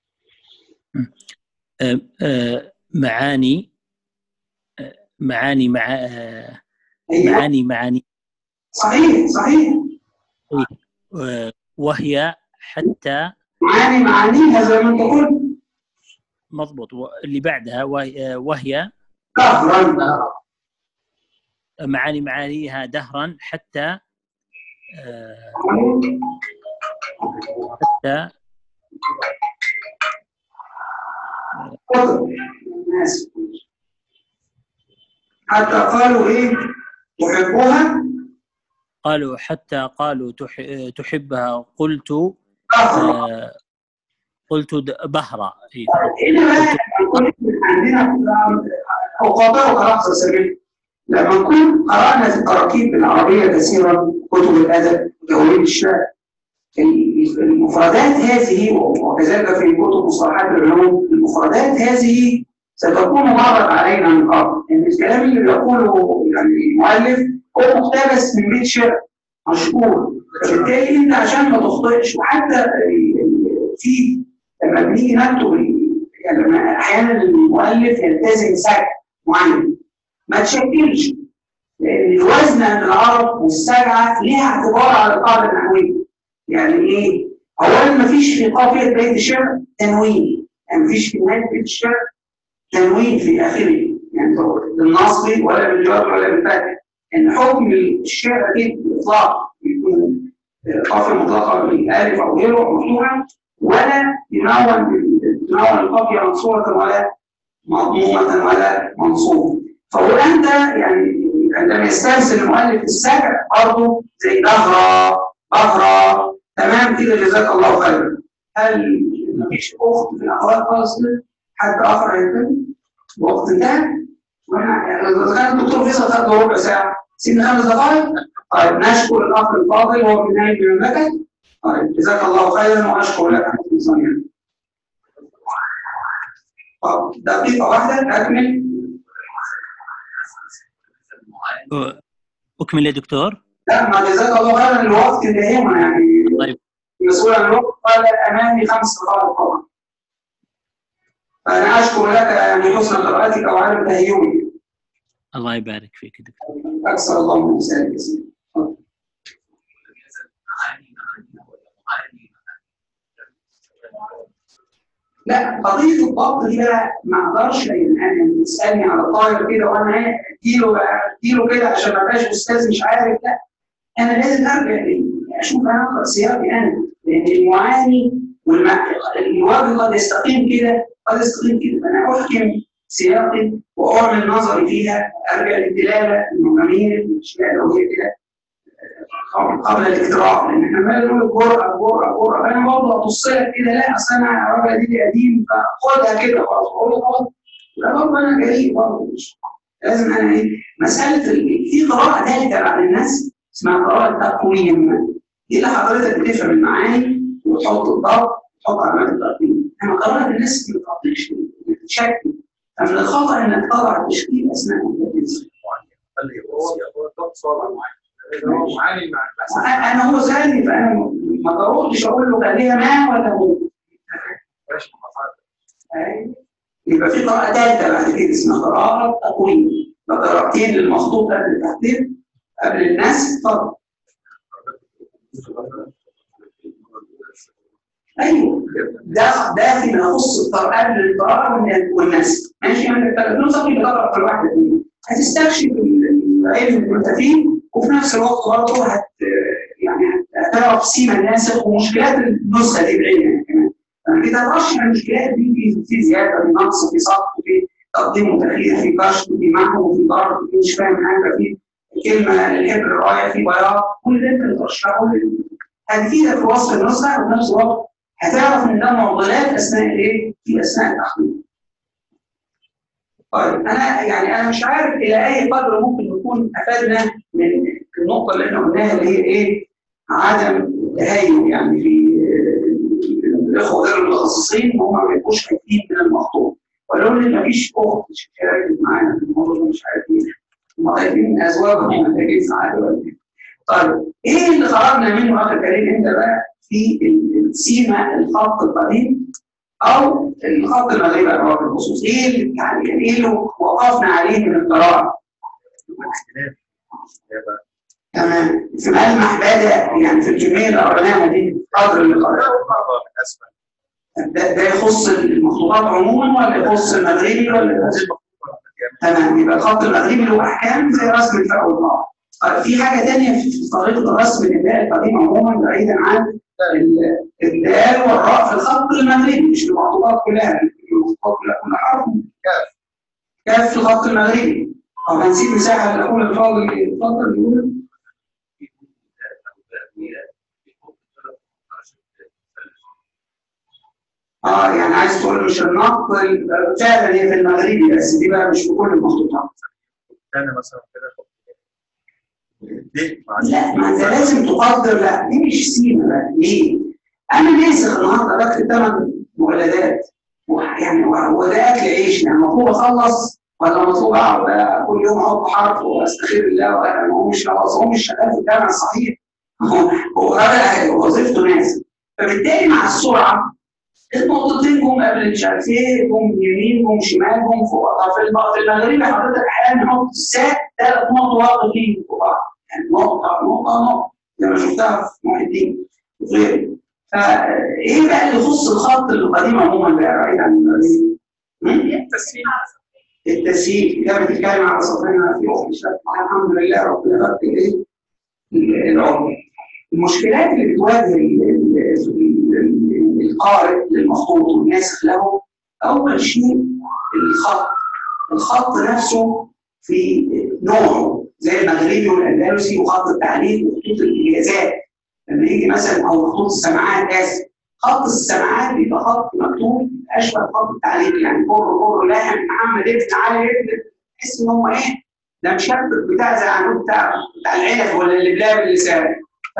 Speaker 7: آه آه معاني آه معاني مع آه
Speaker 1: أيوة.
Speaker 7: معاني معاني
Speaker 1: صحيح صحيح
Speaker 7: آه وهي حتى
Speaker 1: معاني معانيها زي ما انت قلت
Speaker 7: مضبوط اللي بعدها وهي, آه، وهي
Speaker 1: كهرا
Speaker 7: معاني معانيها دهرا حتى آه حتى
Speaker 1: تفضل الناس حتى قالوا ايه تحبوها
Speaker 7: قالوا حتى قالوا تح آه، تحبها قلت
Speaker 1: كهرا
Speaker 7: آه قلت د- بهرة إيه.
Speaker 1: هنا بقى يكون عندنا أقاطعك لحظة سبيل لما نكون قرأنا في التراكيب العربية كثيرا كتب الأدب وتواريخ الشعر المفردات هذه وكذلك في كتب مصطلحات العلوم المفردات هذه ستكون مرت علينا من قبل ان الكلام اللي بيقوله يعني المؤلف هو مقتبس من بيت شعر مشهور فبالتالي انت عشان ما تخطئش وحتى ال- ال- في لما بنيجي نكتب ال- يعني لما احيانا المؤلف يلتزم سجع معين ما تشكلش لان الوزن عند العرب والسجعه ليها اعتبار على القاعده النحويه يعني ايه؟ اولا ما فيش في قافيه بيت الشعر تنوين يعني ما فيش في نهايه بيت الشعر تنوين في اخره يعني بالنصب ولا بالجر ولا بالفتح ان حكم الشعر اكيد باطلاق يكون قافيه مطلقه بالالف او غيره او مفتوحه ولا ينون تنون القافيه منصوره ولا مضمومه ولا منصوبه فهو انت يعني عندما يسترسل المؤلف السجع برضه زي ظهر ظهر تمام كده جزاك الله خيرا هل مفيش اخت في الاخوات خالص كده حد اخر هيتم وقت انتهى وانا يعني اذا كان الدكتور فيصل خد له ربع ساعه سيبنا خمس دقائق طيب نشكر الاخ الفاضل هو من نهايه المملكه طيب جزاك الله خيرا واشكر لك حسن الظن طب دقيقه واحده اكمل
Speaker 7: اكمل يا دكتور
Speaker 1: لا ما جزاك الله خيرا الوقت اللي يهمنا يعني
Speaker 7: طيب
Speaker 1: المسؤول عن الوقت قال امامي خمس دقائق طبعا فانا اشكر لك يعني حسن قراءتك وعدم تهيئك
Speaker 7: الله يبارك فيك يا دكتور
Speaker 1: اكثر الله من ذلك لا قضيه الضبط دي بقى ما اقدرش يعني انا تسالني على طاير كده وانا ايه اديله بقى اديله كده عشان ما ابقاش استاذ مش عارف لا انا لازم ارجع ليه؟ اشوف انا اقرا سياقي انا لان المعاني والمع... الوجه قد يستقيم كده قد يستقيم كده فانا احكم سياقي واعمل نظري فيها ارجع للدلاله المجامير الاشياء لو هي كده قبل الاقتراع لان احنا عمال نقول الجرأه الجرأه الجرأه فانا برضه ابص لك كده لا اصل انا الراجل دي قديم فخدها كده خلاص اقول له خلاص لا برضه انا جريء برضه مش لازم انا ايه مساله ال- في قراءه ثالثه بعد الناس اسمها قراءه تقويم دي اللي حضرتك بتفهم المعاني وتحط الضغط وتحط علامات التقويم اما قراءه الناس ما بتعطيش بتشكل فمن الخطا انك تضع التشكيل اثناء التدريس
Speaker 2: قال لي
Speaker 3: هو هو الضبط صعب معين هو معاني مع الناس
Speaker 1: انا هو سالني فانا ما جاوبتش اقول له كان ليها ما ولا هو
Speaker 3: ماشي مقاطعات.
Speaker 1: أيوة. يبقى في قراءه ثالثه بعد كده اسمها قراءه تقويم قراءتين للمخطوط قبل التحضير قبل الناس اتفضل ايوه ده ده فيما يخص القراءه قبل القراءه والن- والناس ماشي يعني انت نوصل الى تقرا كل واحده فيهم هتستكشف العلم اللي انت فيه وفي نفس الوقت برضه هت يعني هتعرف سيما الناسخ ومشكلات النسخه دي بعينها كمان يعني كده هترشح المشكلات دي في في زياده في نقص في سقط في تقديم وتاخير في كشف في محو في ضرب في مش فاهم حاجه في كلمه الحبر رايح في بياض كل ده انت بترشحه لل- هتفيدك في وصف النسخه وفي نفس الوقت هتعرف ان ده معضلات اثناء الايه؟ في اثناء التحقيق. طيب انا يعني انا مش عارف الى اي قدر ممكن نكون افدنا من النقطه اللي احنا قلناها اللي هي ايه؟ عدم التهيؤ يعني في آه، الاخوه غير المتخصصين هم ما بيبقوش خايفين من المخطوط ولو ان مفيش اخت شاركت معانا في الموضوع ده مش عارف ايه هم خايفين من ازواجهم محتاجين سعاده ولا ايه؟ طيب ايه اللي خرجنا منه اخر كريم انت بقى في ال- السيما الخط القديم او الخط المغربي على وجه الخصوص ايه اللي يعني ايه اللي وقفنا عليه من القراءه
Speaker 2: الاختلاف يا بقى
Speaker 1: تمام في ملمح بدا يعني في الكميه اللي قريناها دي قدر اللي قريناه
Speaker 2: من اسفل
Speaker 1: ده, ده يخص المخطوطات عموما ولا يخص المغربي ولا يخص تمام يبقى الخط المغربي له احكام زي رسم الفاء والضاء طيب في حاجه ثانيه في في طريقه الرسم الابداع القديم عموما بعيدا عن ال- الدال والراء في الخط المغربي مش في المخطوطات كلها المخطوطات كلها كل حرف كاف كاف في الخط المغربي طب هنسيب مساحه لاقول الفاضل اتفضل يقول اه يعني عايز تقول مش النقط فعلا هي في المغربي بس دي بقى مش في كل المخطوطات
Speaker 2: ثاني مثلا كده دي مع
Speaker 1: لا ما انت لازم تقدر لا دي مش سيما بقى ليه؟ انا ناسخ النهارده بكتب ثمان مجلدات يعني هو ده اكل عيش يعني المفروض اخلص ولا المفروض اقعد كل يوم احط حرف واستخير الله وانا هو مش خلاص هو مش شغال في الجامعه الصحيح هو راجل وظيفته ناس فبالتالي مع السرعه النقطتين جم قبل مش عارف ايه جم يمين جم شمال جم فوق طب في الم- في المغربي حضرتك احيانا نحط الساعه ثلاث نقط واحد فيه فوق بعض يعني نقطه نقطه نقطه زي ما شفتها في محي الدين وغيره فايه بقى اللي يخص الخط القديم عموما بقى بعيد عن المغربي؟
Speaker 2: التسهيل
Speaker 1: التسهيل كتابة الكلمة على سطرنا في أخت الشرق الحمد لله ربنا يبارك إيه العمر المشكلات اللي بتواجه ال- ال- ال- ال- القارئ للمخطوط والناسخ له أول شيء الخط الخط نفسه في نوعه زي المغربي والأندلسي وخط التعليق وخطوط الإجازات لما يجي مثلا أو خطوط السماعات آسف خط السماعات بيبقى خط مكتوب اشبه خط التعليق يعني كر كر لاحم محمد ابن علي ابن تحس ان هو ايه ده مشبك بتاع زي عنود بتاع بتاع العلف ولا اللبلاب اللي سابق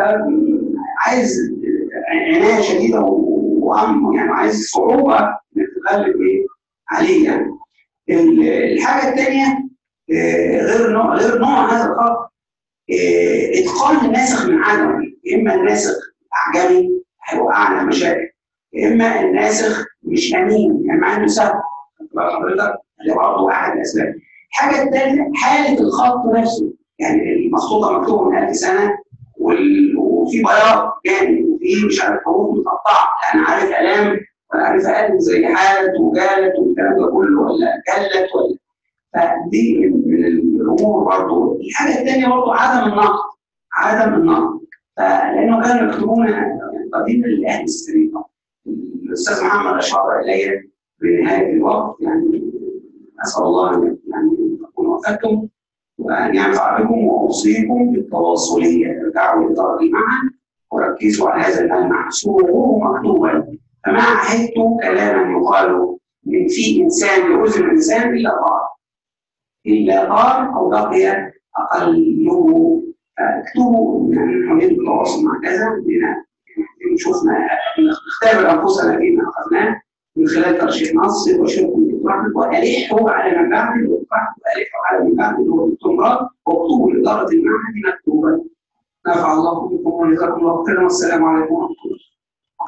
Speaker 1: عايز عنايه شديده وأم يعني عايز صعوبه انك تتغلب ايه عليه يعني ال- الحاجه الثانيه غير نوع غير نوع هذا الخط آه، اتقان الناسخ من عدمه يا اما الناسخ اعجمي هيوقعنا مشاكل يا اما الناسخ مش امين يعني مع انه سهل خدت بال حضرتك ده برضه احد الاسباب الحاجه الثالثه حاله الخط نفسه يعني المخطوطه مكتوبه من 1000 سنه وال- وفي بياض جامد وفي مش عارف حروف متقطعه لا انا عارف الام ولا عارف الف زي حالت وجالت والكلام ده كله ولا جلت ولا فدي من من الامور برضه الحاجه الثانيه برضه عدم النقد عدم النقد فلانه كانوا يكتبون قديم الاهل السريطه الاستاذ محمد اشار الي بنهايه الوقت يعني اسال الله ان يعني اكون وفقتم وان ينفع بكم واوصيكم بالتواصليه ارجعوا لدار المعهد وركزوا على هذا الملمح صوره مكتوبا فما عهدت كلاما يقال من في انسان لاذن انسان الا طار الا طار او بقي اقله فاكتبوا يعني نريد التواصل مع كذا بنا شفنا نختبر انفسنا فيما اخذناه من خلال ترشيح نص وشركم الدكتور احمد والحوا على من بعد الدكتور احمد والحوا على من بعد اللي هو الدكتور مراد واكتبوا لاداره المعهد مكتوبا نفع الله بكم وجزاكم الله خيرا والسلام عليكم ورحمه الله